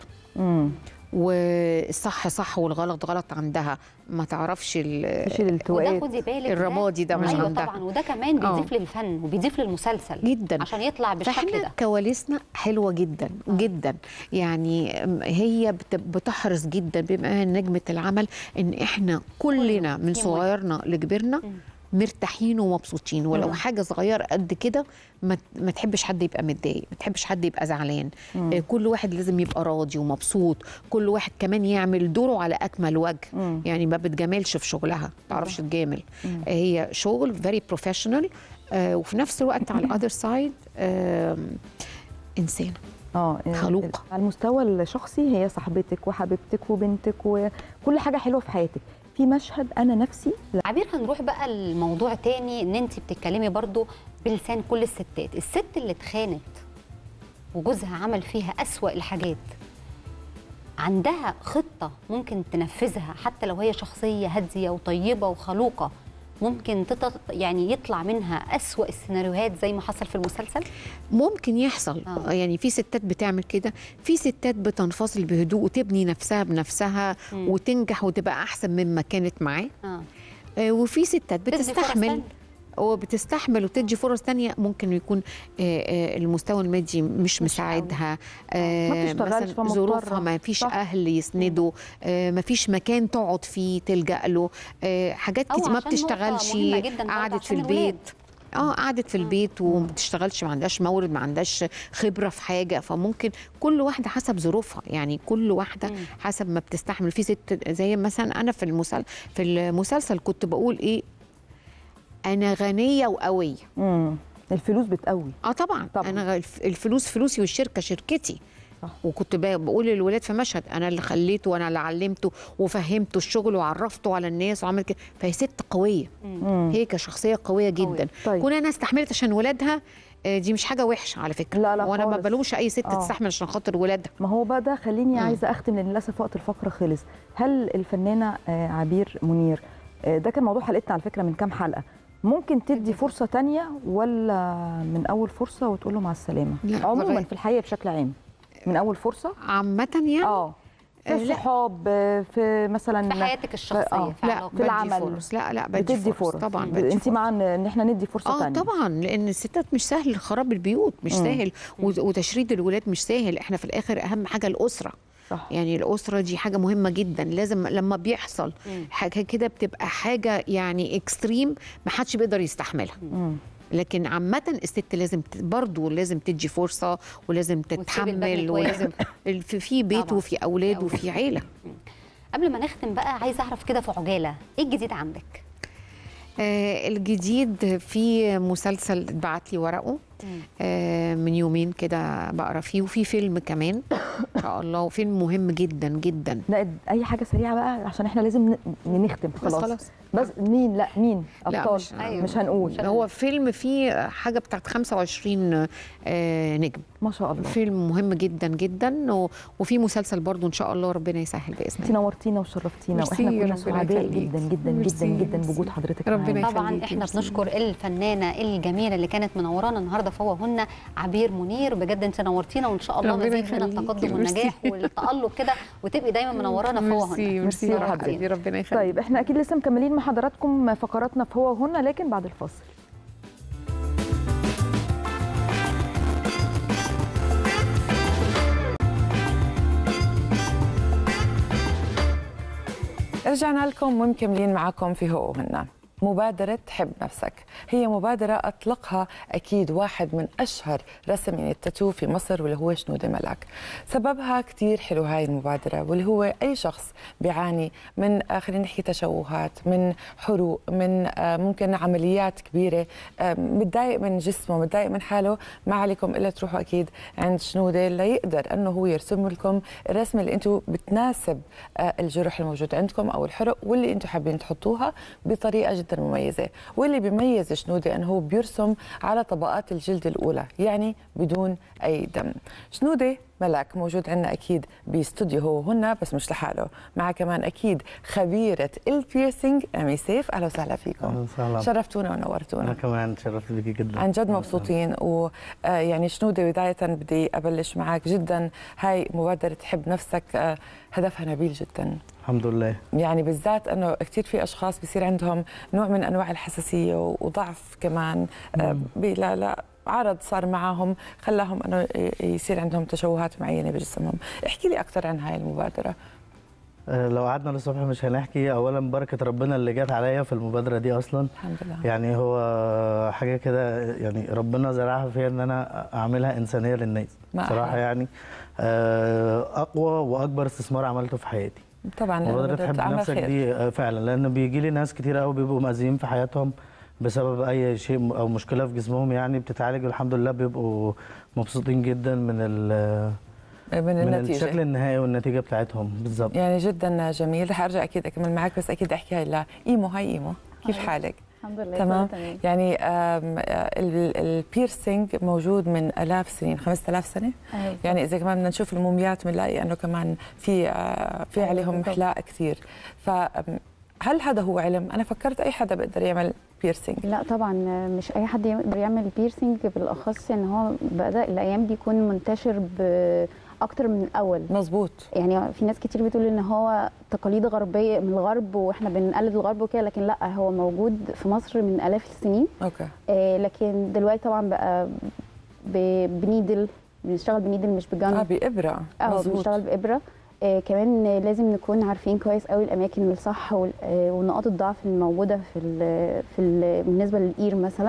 والصح صح والغلط غلط عندها ما تعرفش ال- مفيش الالتواءات. وده خدي بالك الرمادي ده مش ايوه عندها طبعا وده كمان آه. بيضيف للفن وبيضيف للمسلسل جدا عشان يطلع بالشكل فاحنا ده كواليسنا حلوه جدا جدا يعني هي بت- بتحرص جدا بما إنها نجمه العمل ان احنا كلنا من في صغيرنا لكبرنا مرتاحين ومبسوطين ولو مم. حاجه صغيره قد كده ما ما تحبش حد يبقى متضايق ما تحبش حد يبقى زعلان مم. آه، كل واحد لازم يبقى راضي ومبسوط كل واحد كمان يعمل دوره على اكمل وجه مم. يعني ما بتجاملش في شغلها ما تعرفش تجامل مم. آه، هي شغل فيري بروفيشنال وفي نفس الوقت على الاذر سايد انسانه اه خلوقة. على المستوى الشخصي هي صاحبتك وحبيبتك وبنتك وكل حاجه حلوه في حياتك في مشهد انا نفسي عبير هنروح بقى لموضوع تاني ان انت بتتكلمي برضو بلسان كل الستات الست اللي اتخانت وجوزها عمل فيها أسوأ الحاجات عندها خطة ممكن تنفذها حتى لو هي شخصية هادية وطيبة وخلوقة ممكن تط... يعني يطلع منها أسوأ السيناريوهات زي ما حصل في المسلسل ممكن يحصل آه. يعني في ستات بتعمل كده في ستات بتنفصل بهدوء وتبني نفسها بنفسها مم. وتنجح وتبقى احسن مما كانت معاه آه. آه، وفي ستات تدي فرص بتستحمل تانية. وبتستحمل وتدي فرص تانية ممكن يكون آه، آه، المستوى المادي مش مساعدها آه، ما بتشتغلش مثلا فمضطرة. ظروفها ما فيش صح. اهل يسندوا آه، ما فيش مكان تقعد فيه تلجأ له آه، حاجات أو كتير ما عشان نقطة بتشتغلش مهمة جداً برضه قعدت في عشان الولاد. البيت اه قعدت في البيت وما بتشتغلش ما عندهاش مورد ما عندهاش خبره في حاجه فممكن كل واحده حسب ظروفها يعني كل واحده حسب ما بتستحمل في ست زي مثلا انا في المسلسل في المسلسل كنت بقول ايه انا غنيه وقويه امم الفلوس بتقوي اه طبعا, طبعا. انا الف- الفلوس فلوسي والشركه شركتي صح. وكنت ب- بقول للولاد في مشهد انا اللي خليته وانا اللي علمته وفهمته الشغل وعرفته على الناس وعملت كده فهي ست قويه مم. هي كشخصيه قويه جدا طيب. كون انا استحملت عشان ولادها آه، دي مش حاجه وحشه على فكره لا لا وانا ما خالص. بلومش اي ست آه. تستحمل عشان خاطر ولادها ما هو بقى ده خليني مم. عايزه اختم لان للاسف وقت الفقره خلص هل الفنانه آه، عبير منير آه، ده كان موضوع حلقتنا على فكره من كام حلقه ممكن تدي فرصه تانية ولا من اول فرصه وتقول له مع السلامه لا، عموما لغاية- في الحياه بشكل عام من اول فرصه عامه يعني اه في آه، لا. الصحاب آه، في مثلا في حياتك الشخصية، آه، في لا علاقة. في بدي العمل فرص. لا، لا، بدي بتدي فرص. فرص طبعاً بدي انت مع ان إن احنا ندي فرصه اه تانية طبعا لان الستات مش سهل خراب البيوت مش مم. سهل وت- وتشريد الولاد مش سهل احنا في الاخر اهم حاجه الاسره صح. يعني الاسره دي حاجه مهمه جدا لازم لما بيحصل حاجه كده بتبقى حاجه يعني اكستريم ما حدش بيقدر يستحملها لكن عامة الست لازم ت- برضه لازم تدي فرصة ولازم الباب تتحمل كويس. ولازم في- في بيت طبعاً. وفي أولاد وفي عيلة قبل ما نختم بقى عايزه اعرف كده في عجاله ايه الجديد عندك آه الجديد في مسلسل اتبعت لي ورقه آه من يومين كده بقرا فيه وفي فيلم كمان ان شاء الله وفيلم مهم جدا جدا لا اي حاجه سريعه بقى عشان احنا لازم ن- نختم بس خلاص خلاص. بس مين لا مين لا ابطال مش, مش هنقول هو فيلم فيه حاجه بتاعت 25 آه نجم ما شاء الله فيلم مهم جدا جدا و... وفي مسلسل برضو ان شاء الله ربنا يسهل باذن انت الله نورتينا وشرفتينا ميرسي، واحنا كنا ربنا سعداء يخليك. جدا جدا ميرسي، جدا جدا ميرسي. بوجود حضرتك ربنا معانا. طبعا يخليكي، احنا ميرسي. بنشكر الفنانه الجميله اللي كانت منورانا النهارده فوهن عبير منير بجد انت نورتينا وان شاء الله ربنا مزيد من يخليكي، التقدم ميرسي. والنجاح والتالق كده وتبقي دايما منورانا فوهن ميرسي ميرسي يا حبيبي ربنا يخليك طيب احنا اكيد لسه مكملين مع حضراتكم فقراتنا في هو وهنا لكن بعد الفاصل رجعنا لكم ومكملين معكم في هو وهنا مبادرة حب نفسك هي مبادرة أطلقها أكيد واحد من أشهر رسمين التاتو في مصر واللي هو شنودة ملاك سببها كتير حلو هاي المبادرة واللي هو أي شخص بيعاني من آه، خلينا نحكي تشوهات من حروق من آه، ممكن عمليات كبيرة آه، متضايق من جسمه متضايق من حاله ما عليكم إلا تروحوا أكيد عند شنودة ليقدر أنه هو يرسم لكم الرسمة اللي أنتم بتناسب آه، الجرح الموجود عندكم أو الحرق واللي أنتم حابين تحطوها بطريقة جدا مميزة واللي بيميز شنودة أنه هو بيرسم على طبقات الجلد الأولى يعني بدون أي دم شنودة ملاك موجود عندنا أكيد باستوديو هو هنا بس مش لحاله مع كمان أكيد خبيرة البيرسينج أمي سيف أهلا وسهلا فيكم أهلا وسهلا. شرفتونا ونورتونا انا كمان تشرفت بيكي جدا عن جد مبسوطين ويعني شنودة بداية بدي أبلش معك جدا هاي مبادرة حب نفسك آه، هدفها نبيل جدا الحمد لله يعني بالذات انه كثير في اشخاص بصير عندهم نوع من انواع الحساسيه وضعف كمان آه، بي- لا لا عرض صار معهم خلاهم انه ي- يصير عندهم تشوهات معينه بجسمهم احكي لي اكثر عن هاي المبادره آه، لو قعدنا للصبح مش هنحكي اولا بركه ربنا اللي جت عليا في المبادره دي اصلا الحمد لله يعني هو حاجه كده يعني ربنا زرعها فيا ان انا اعملها انسانيه للناس ما بصراحه أحلى. يعني آه، اقوى واكبر استثمار عملته في حياتي طبعا مبادره مبادرة حب عمل نفسك خير. دي آه، فعلا لان بيجي لي ناس كتير قوي بيبقوا مأذيين في حياتهم بسبب اي شيء م- او مشكله في جسمهم يعني بتتعالج والحمد لله بيبقوا مبسوطين جدا من ال من من النتيجة. الشكل النهائي والنتيجه بتاعتهم بالظبط يعني جدا جميل رح ارجع اكيد اكمل معك بس اكيد احكي هاي لا ايمو هاي ايمو كيف هاي. حالك الحمد لله تمام كله تمام. يعني آم، آه، ال- البيرسينج موجود من الاف سنين 5000 سنه أيوة. يعني اذا كمان بدنا نشوف الموميات بنلاقي انه كمان في آه، في أيوة عليهم بالضبط. محلاق كثير فهل هذا هو علم انا فكرت اي حدا بيقدر يعمل بيرسينج لا طبعا مش اي حد يقدر يعمل بيرسينج بالاخص ان هو بدا الايام دي يكون منتشر باكتر من الاول مظبوط يعني في ناس كتير بتقول ان هو تقاليد غربيه من الغرب واحنا بنقلد الغرب وكده لكن لا هو موجود في مصر من الاف السنين اوكي آه لكن دلوقتي طبعا بقى ب- بنيدل بنشتغل بنيدل مش بجن اه بابره اه مظبوط. بنشتغل بابره آه كمان آه، لازم نكون عارفين كويس قوي الاماكن الصح وال- آه، ونقاط الضعف الموجوده في ال في ال بالنسبه للاير مثلا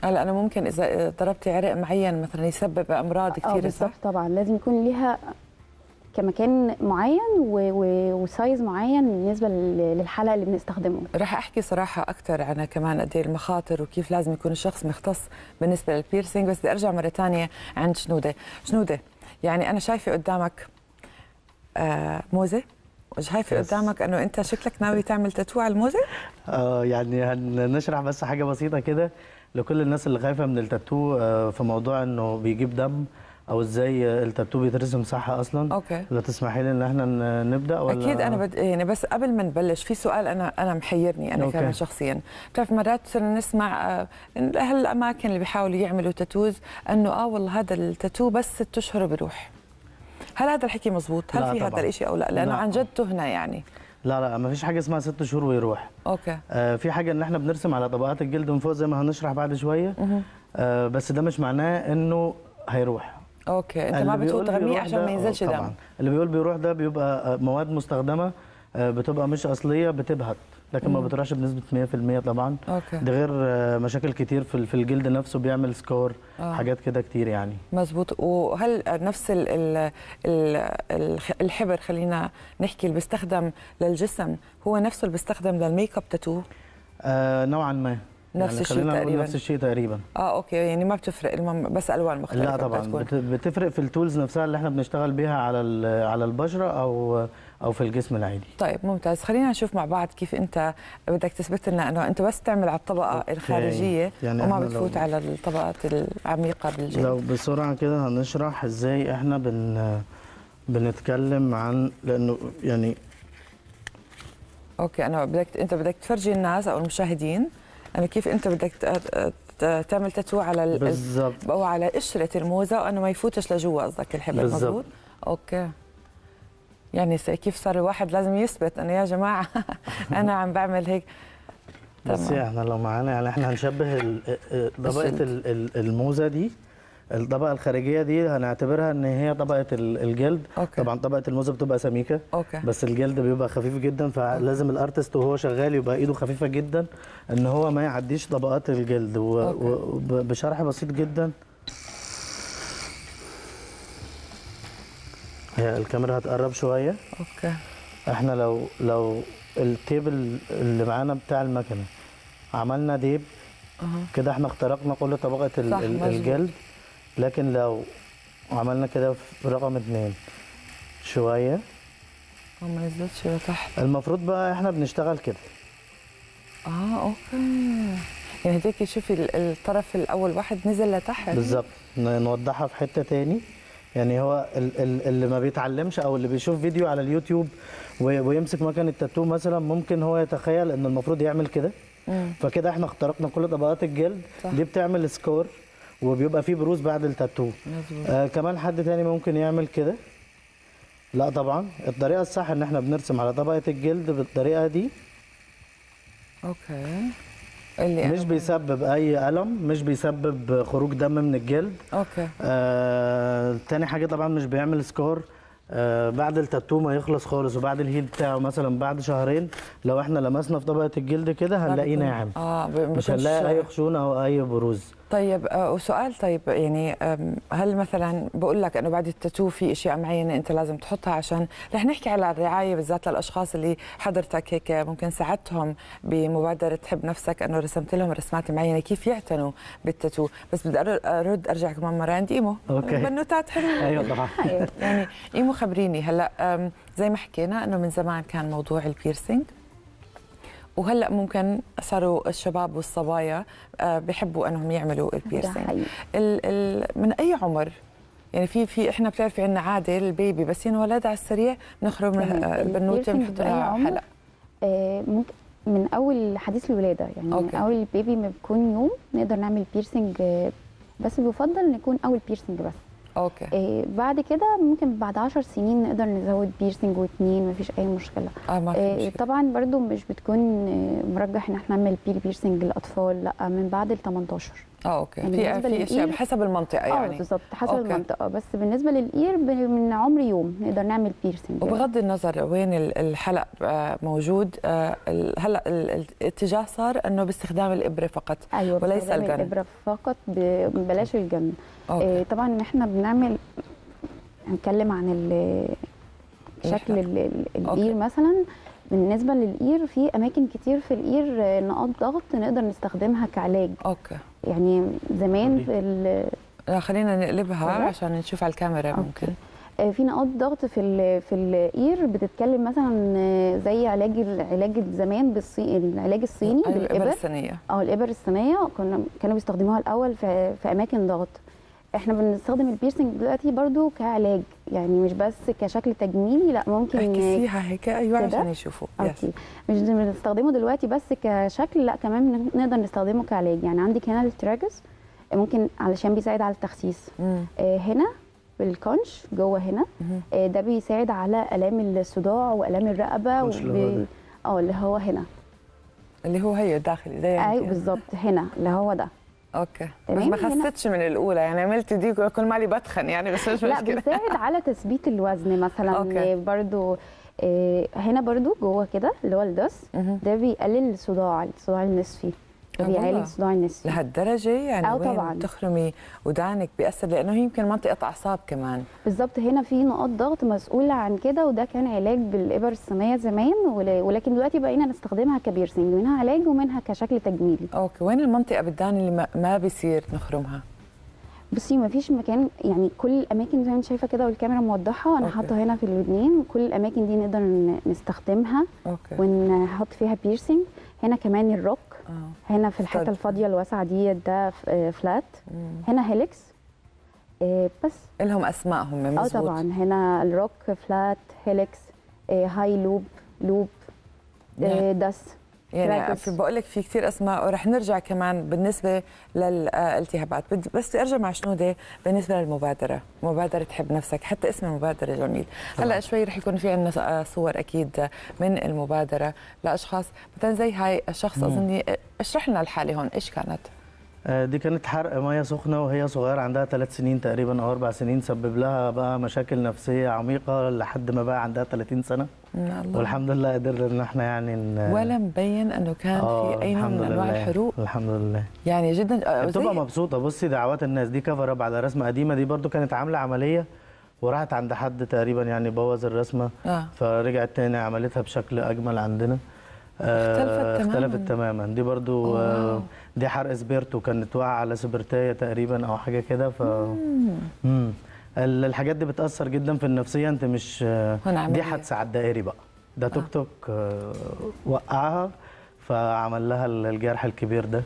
هلا انا ممكن اذا ضربتي عرق معين مثلا يسبب امراض اه كثيره صح؟ بالظبط طبعا لازم يكون ليها كمكان معين و- و- وسايز معين بالنسبه لل- للحلقه اللي بنستخدمه رح احكي صراحه اكثر عن كمان قد إيه المخاطر وكيف لازم يكون الشخص مختص بالنسبه للبيرسينج بس بدي ارجع مره ثانيه عند شنوده شنوده يعني انا شايفه قدامك آه موزه وشايفه يس. قدامك انه انت شكلك ناوي تعمل تاتو على الموزه آه يعني هنشرح بس حاجه بسيطه كده لكل الناس اللي خايفه من التاتو آه في موضوع انه بيجيب دم او ازاي التاتو بيترسم صح اصلا اوكي لا تسمحي لي ان احنا ن- نبدا ولا اكيد انا بد... يعني بس قبل ما نبلش في سؤال انا انا محيرني انا أوكي. كمان شخصيا بتعرف مرات صرنا نسمع آه، إن هالاماكن اللي بيحاولوا يعملوا تاتوز انه اه والله هذا التاتو بس ست اشهر بيروح هل هذا الحكي مزبوط هل لا في هذا طبعاً. الشيء او لا لانه لا. عن جد تهنا يعني لا لا ما فيش حاجه اسمها ست شهور ويروح اوكي آه في حاجه ان احنا بنرسم على طبقات الجلد من فوق زي ما هنشرح بعد شويه مهم. آه بس ده مش معناه انه هيروح اوكي انت اللي ما بتقول بيقول تغميه بيروح عشان ده- ما ينزلش آه، دم طبعا اللي بيقول بيروح ده بيبقى آه، مواد مستخدمه آه، بتبقى مش اصليه بتبهت لكن ما مم. بتروحش بنسبه 100% طبعا اوكي ده غير آه، مشاكل كتير في في الجلد نفسه بيعمل سكور آه. حاجات كده كتير يعني مزبوط وهل نفس ال ال ال الحبر خلينا نحكي اللي بيستخدم للجسم هو نفسه اللي بيستخدم للميك اب تاتو آه نوعا ما نفس يعني الشيء خلينا نقول تقريباً. نفس الشيء تقريبا اه اوكي يعني ما بتفرق المهم بس الوان مختلفه لا طبعا بتكون. بت- بتفرق في التولز نفسها اللي احنا بنشتغل بيها على ال- على البشره او او في الجسم العادي طيب ممتاز خلينا نشوف مع بعض كيف انت بدك تثبت لنا انه انت بس تعمل على الطبقه أوكي. الخارجيه يعني وما إحنا لو- بتفوت على الطبقات العميقه بالجلد لو بسرعه كده هنشرح ازاي احنا بن بنتكلم عن لانه يعني اوكي انا بدك انت بدك تفرجي الناس او المشاهدين انه كيف انت بدك ت- ت- تعمل تاتو على ال- بالظبط. او على قشره الموزه وانه ما يفوتش لجوا قصدك الحبر بالظبط. مزبوط اوكي يعني س- كيف صار الواحد لازم يثبت انه يا جماعه انا عم بعمل هيك بس تمام. احنا لو معانا يعني احنا هنشبه ال- ال- طبقه الجلد. ال- ال- الموزه دي الطبقه الخارجيه دي هنعتبرها ان هي طبقه ال- الجلد أوكي. طبعا طبقه الموزه بتبقى سميكه اوكي بس الجلد بيبقى خفيف جدا فلازم الارتست وهو شغال يبقى ايده خفيفه جدا ان هو ما يعديش طبقات الجلد أوكي. وبشرح بسيط جدا هي الكاميرا هتقرب شويه اوكي احنا لو لو التيب اللي معانا بتاع المكنه عملنا ديب أها. كده احنا اخترقنا كل طبقه ال- صح، ال- مظبوط. الجلد لكن لو عملنا كده في رقم اتنين شويه وما نزلتش لتحت المفروض بقى احنا بنشتغل كده اه اوكي يعني هديك شوفي ال- الطرف الاول واحد نزل لتحت بالظبط ن- نوضحها في حته تاني يعني هو ال- ال- اللي ما بيتعلمش او اللي بيشوف فيديو على اليوتيوب و- ويمسك مكنه تاتو مثلا ممكن هو يتخيل ان المفروض يعمل كده مم. فكده احنا اخترقنا كل طبقات الجلد صح. دي بتعمل سكور وبيبقى فيه بروز بعد التاتو مظبوط آه كمان حد تاني ممكن يعمل كده لا طبعا الطريقه الصح ان احنا بنرسم على طبقه الجلد بالطريقه دي اوكي اللي مش بيسبب اي الم مش بيسبب خروج دم من الجلد اوكي آه تاني حاجه طبعا مش بيعمل سكور آه بعد التاتو ما يخلص خالص وبعد الهيل بتاعه مثلا بعد شهرين لو احنا لمسنا في طبقه الجلد كده هنلاقيه بيكون- ناعم اه ب- مش هنلاقي اي خشونه او اي بروز طيب آه، وسؤال طيب يعني آم، هل مثلا بقول لك انه بعد التاتو في اشياء معينه انت لازم تحطها عشان رح نحكي على الرعايه بالذات للاشخاص اللي حضرتك هيك ممكن ساعدتهم بمبادره حب نفسك انه رسمت لهم رسمات معينه كيف يعتنوا بالتاتو بس بدي أر- ارد ارجع كمان مره عند ايمو أوكي. بنوتات حلوه ايوه طبعا يعني ايمو خبريني هلا آم، زي ما حكينا انه من زمان كان موضوع البيرسينج وهلا ممكن صاروا الشباب والصبايا آه، بيحبوا انهم يعملوا البيرسينج حقيقي. ال ال من اي عمر يعني في في احنا بتعرفي عندنا عاده البيبي بس ينولد على السريع بنخرج من تمام. آه، البنوته البيرسينج بنحط بأي لها عمر؟ حلق آه، ممكن من اول حديث الولاده يعني أوكي. من اول البيبي ما بيكون يوم نقدر نعمل بيرسينج آه، بس بيفضل ان يكون اول بيرسينج بس اوكي آه، بعد كده ممكن بعد عشر سنين نقدر نزود بيرسينج واتنين مفيش اي مشكله اه ما في آه، مشكله طبعا برضو مش بتكون آه، مرجح ان احنا نعمل بيري بيرسينج للاطفال لا من بعد ال 18 اه اوكي يعني في بالنسبة في اشياء للإير- بحسب المنطقه اه يعني بالظبط حسب أوكي. المنطقه بس بالنسبه للاير ب- من عمر يوم نقدر نعمل بيرسينج وبغض النظر وين ال- الحلق آه، موجود آه، ال- هلا ال- ال- الاتجاه صار انه باستخدام الابره فقط ايوه وليس باستخدام الجن الابره فقط ب- بلاش الجن أوكي. آه طبعا احنا بنعمل هنتكلم عن ال- شكل ال- ال- الاير مثلا بالنسبه للاير في اماكن كتير في الاير آه، نقاط ضغط نقدر نستخدمها كعلاج اوكي يعني زمان في ال- لا خلينا نقلبها كده؟ عشان نشوف على الكاميرا ممكن آه، في نقاط ضغط في ال في الاير بتتكلم مثلا آه، زي علاج العلاج زمان بالصين العلاج الصيني أيوة، الإبر بالابر الصينية. اه الابر الصينيه كنا كانوا بيستخدموها الاول في في اماكن ضغط احنا بنستخدم البيرسينج دلوقتي برضو كعلاج يعني مش بس كشكل تجميلي لا ممكن احكسيها هيك ايوه كده؟ عشان يشوفوا يس. اوكي مش بنستخدمه دلوقتي بس كشكل لا كمان نقدر نستخدمه كعلاج يعني عندك هنا التراجس ممكن علشان بيساعد على التخسيس مم. آه، هنا بالكونش جوه هنا آه، ده بيساعد على الام الصداع والام الرقبه كونش اللي هو ده. اه اللي هو هنا اللي هو هي الداخلي زي ايوه بالظبط هنا اللي هو ده اوكي بس تمام، ما هنا- خستش من الاولى يعني عملت دي كل مالي بتخن يعني بس مش لا مشكله بيساعد على تثبيت الوزن مثلا أوكي. آه، برضو آه، هنا برضو جوه كده اللي هو الدس ده بيقلل الصداع الصداع النصفي ده آه بيعالج والله. الصداع النصفي لهالدرجه يعني آه وين طبعاً. تخرمي ودانك بياثر لانه هي يمكن منطقه اعصاب كمان بالظبط هنا في نقاط ضغط مسؤولة عن كده وده كان علاج بالإبر الصينية زمان ول- ولكن دلوقتي بقينا نستخدمها كبيرسينج منها علاج ومنها كشكل تجميلي اوكي وين المنطقه بالدان اللي ما, ما بيصير نخرمها بصي ما فيش مكان يعني كل الأماكن زي ما انت شايفة كده والكاميرا موضحة أنا أوكي. حاطة هنا في الودنين كل الأماكن دي نقدر ن- نستخدمها اوكي ونحط فيها بيرسينج هنا كمان الروك آه. هنا في الحتة ستاد. الفاضية الواسعة دي ده ف- آه، فلات هنا هيليكس آه، بس لهم اسمائهم اه مزبوط طبعا هنا الروك فلات هيليكس آه، هاي لوب لوب آه، يعني- دس يعني تراكس. في بقول لك في كثير اسماء ورح نرجع كمان بالنسبه للالتهابات بد- بس بدي ارجع مع شنوده بالنسبه للمبادره مبادره حب نفسك حتى اسم المبادره جميل هلا شوي رح يكون في عندنا صور اكيد من المبادره لاشخاص مثلا زي هاي الشخص مم. اظني اشرح لنا الحاله هون ايش كانت آه، دي كانت حرق ميه سخنه وهي صغيره عندها ثلاث سنين تقريبا او اربع سنين سبب لها بقى مشاكل نفسيه عميقه لحد ما بقى عندها 30 سنه يا الله. والحمد لله قدرنا ان احنا يعني ن... ولا مبين انه كان آه، في اي نوع الحمد من انواع لله. الحروق الحمد لله يعني جدا آه، زي- بتبقى مبسوطه بصي دعوات الناس دي كفر اب على رسمه قديمه دي برضو كانت عامله عمليه وراحت عند حد تقريبا يعني بوظ الرسمه آه. فرجعت تاني عملتها بشكل اجمل عندنا آه، اختلفت تماماً. اختلفت تماما دي برضو أوه، آه، واو. دي حرق سبيرتو كانت واقعه على سبرتايه تقريبا او حاجه كده ف مم. ال- الحاجات دي بتاثر جدا في النفسيه انت مش آه، هون عملية. دي حادثه على الدائري بقى ده توك توك آه، وقعها فعمل لها الجرح الكبير ده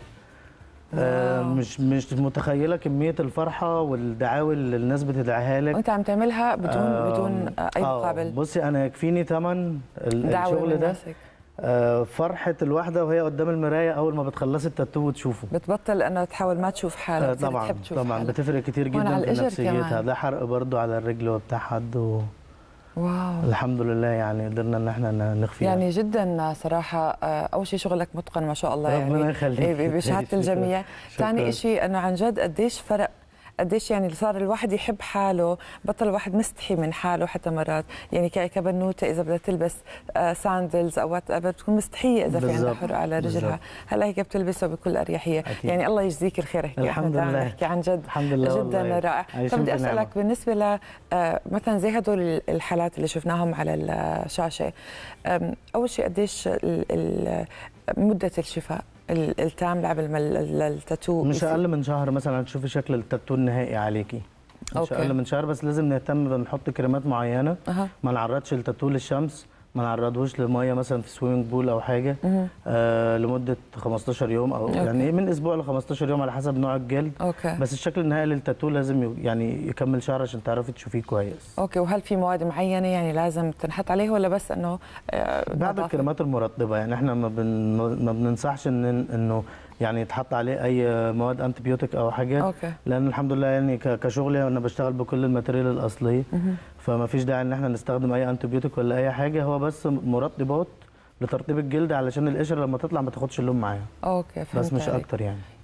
آه، واو. مش مش متخيله كميه الفرحه والدعاوي اللي الناس بتدعيها لك وانت عم تعملها بدون آه، بدون آه، اي آه، مقابل بصي انا يكفيني ثمن دعوة الشغل من ده نفسك. آه، فرحه الواحده وهي قدام المرايه اول ما بتخلصي التاتو وتشوفه بتبطل انه تحاول ما تشوف حالك آه، بتصير طبعا تحب تشوف طبعا حالك. بتفرق كتير هون على جدا في الإجر نفسيتها كمان. ده حرق برضو على الرجل وبتاع حد و... واو الحمد لله يعني قدرنا ان احنا ن- نخفيها يعني جدا صراحه آه، اول شيء شغلك متقن ما شاء الله ربنا يعني يخليك. إيه، بشهاده شكراً. الجميع شكراً. ثاني شيء انه عن جد قديش فرق قديش يعني صار الواحد يحب حاله بطل الواحد مستحي من حاله حتى مرات يعني ك- كبنوته اذا بدها تلبس آه، ساندلز او وات ايفر بتكون مستحيه اذا في عندها بالظبط. حرقه على رجلها بالظبط. هلا هيك بتلبسه بكل اريحيه أكيد. يعني الله يجزيك الخير هيك الحمد إحنا لله. نحكي عن جد الحمد لله جدا والله. رائع عايشين فبدي في نعمة. اسالك بالنسبه ل آه، مثلا زي هدول الحالات اللي شفناهم على الشاشه أم، اول شيء قديش ال- ال- مده الشفاء ال- التام قبل ما ال- ال- التاتو مش يصير؟ اقل من شهر مثلا تشوفي شكل التاتو النهائي عليكي مش أوكي. اقل من شهر بس لازم نهتم بنحط كريمات معينه أها. ما نعرضش التاتو للشمس ما نعرضوش لميه مثلا في سويمنج بول او حاجه مهم. آه لمده 15 يوم او أوكي. يعني من اسبوع ل 15 يوم على حسب نوع الجلد اوكي بس الشكل النهائي للتاتو لازم ي- يعني يكمل شهر عشان تعرفي تشوفيه كويس اوكي وهل في مواد معينه يعني لازم تنحط عليه ولا بس انه آه، بعد نظافة؟ الكريمات المرطبه يعني احنا ما, بن ما بننصحش ان انه يعني يتحط عليه اي مواد انتبيوتيك او حاجه أوكي. لان الحمد لله يعني ك- كشغلي انا بشتغل بكل الماتيريال الاصليه مهم. فما فيش داعي ان احنا نستخدم اي انتبيوتيك ولا اي حاجه هو بس مرطبات لترطيب الجلد علشان القشره لما تطلع ما تاخدش اللون معاها اوكي بس فهمت مش عليك. اكتر يعني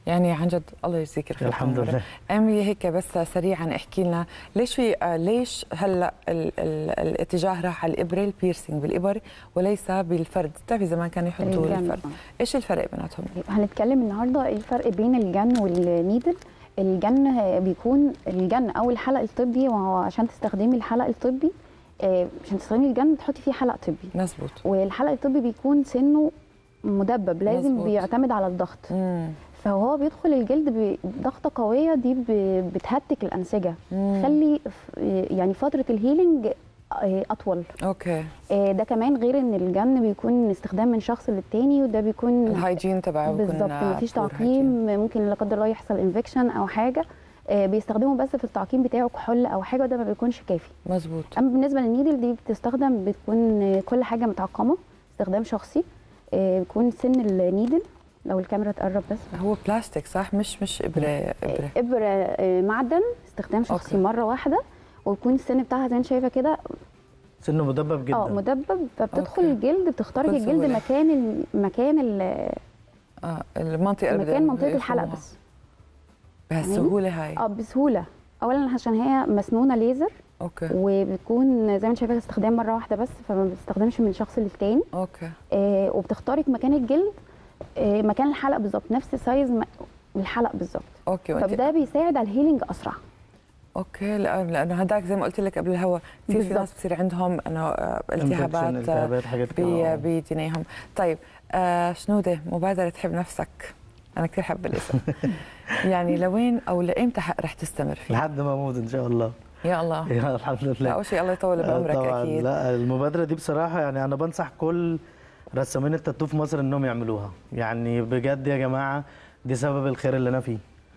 يعني عن جد الله يجزيك الخير الحمد عمرك. لله. امي هيك بس سريعا احكي لنا ليش في آه، ليش هلا ال ال الاتجاه راح على الابره البيرسينج بالابر وليس بالفرد بتعرفي زمان كانوا يحطوا الجن. الفرد ايش الفرق بيناتهم هنتكلم النهارده ايه الفرق بين الجن والنيدل الجن بيكون الجن او الحلق الطبي وهو عشان تستخدمي الحلق الطبي آه، عشان تستخدمي الجن تحطي فيه حلق طبي مظبوط والحلق الطبي بيكون سنه مدبب لازم مظبوط. بيعتمد على الضغط فهو بيدخل الجلد بضغطه قويه دي ب- بتهتك الانسجه تخلي ف- يعني فتره الهيلينج آه، اطول اوكي آه، ده كمان غير ان الجن بيكون استخدام من شخص للتاني وده بيكون الهايجين تبعه بيكون بالظبط مفيش poor تعقيم ممكن لا قدر الله يحصل انفكشن او حاجه آه، بيستخدموا بس في التعقيم بتاعه كحول او حاجه وده ما بيكونش كافي مظبوط اما بالنسبه للنيدل دي بتستخدم بتكون آه، كل حاجه متعقمه استخدام شخصي آه، بيكون سن النيدل لو الكاميرا تقرب بس هو بلاستيك صح مش مش ابره ابره ابره آه، معدن استخدام شخصي أوكي. مره واحده ويكون السن بتاعها زي ما انت شايفه كده سنه مدبب جدا اه مدبب فبتدخل الجلد بتخترق بكل الجلد سهولة. مكان ال- مكان ال- اه المنطقه اللي مكان بدهم منطقه الحلق يفهموها. بس بهالسهوله هاي اه بسهوله اولا عشان هي مسنونه ليزر اوكي وبتكون زي ما انت شايفه استخدام مره واحده بس فما بتستخدمش من شخص للتاني اوكي آه وبتخترق مكان الجلد آه مكان الحلق بالظبط نفس سايز م- الحلق بالظبط اوكي وانت فده بيساعد على الهيلينج اسرع اوكي لأ- لانه هداك زي ما قلت لك قبل الهوا كثير في بالضبط. ناس بتصير عندهم انه آه، التهابات Infection، التهابات، حاجات كده. بي- بجنيهم طيب آه شنوده مبادره تحب نفسك انا كثير حب الاسم يعني لوين او لايمتى ح- رح تستمر فيه لحد ما اموت ان شاء الله يا الله يا الحمد لله لا اول شيء الله يطول آه، بعمرك طبعا اكيد لا المبادره دي بصراحه يعني انا بنصح كل رسامين التاتو في مصر انهم يعملوها يعني بجد يا جماعه دي سبب الخير اللي انا فيه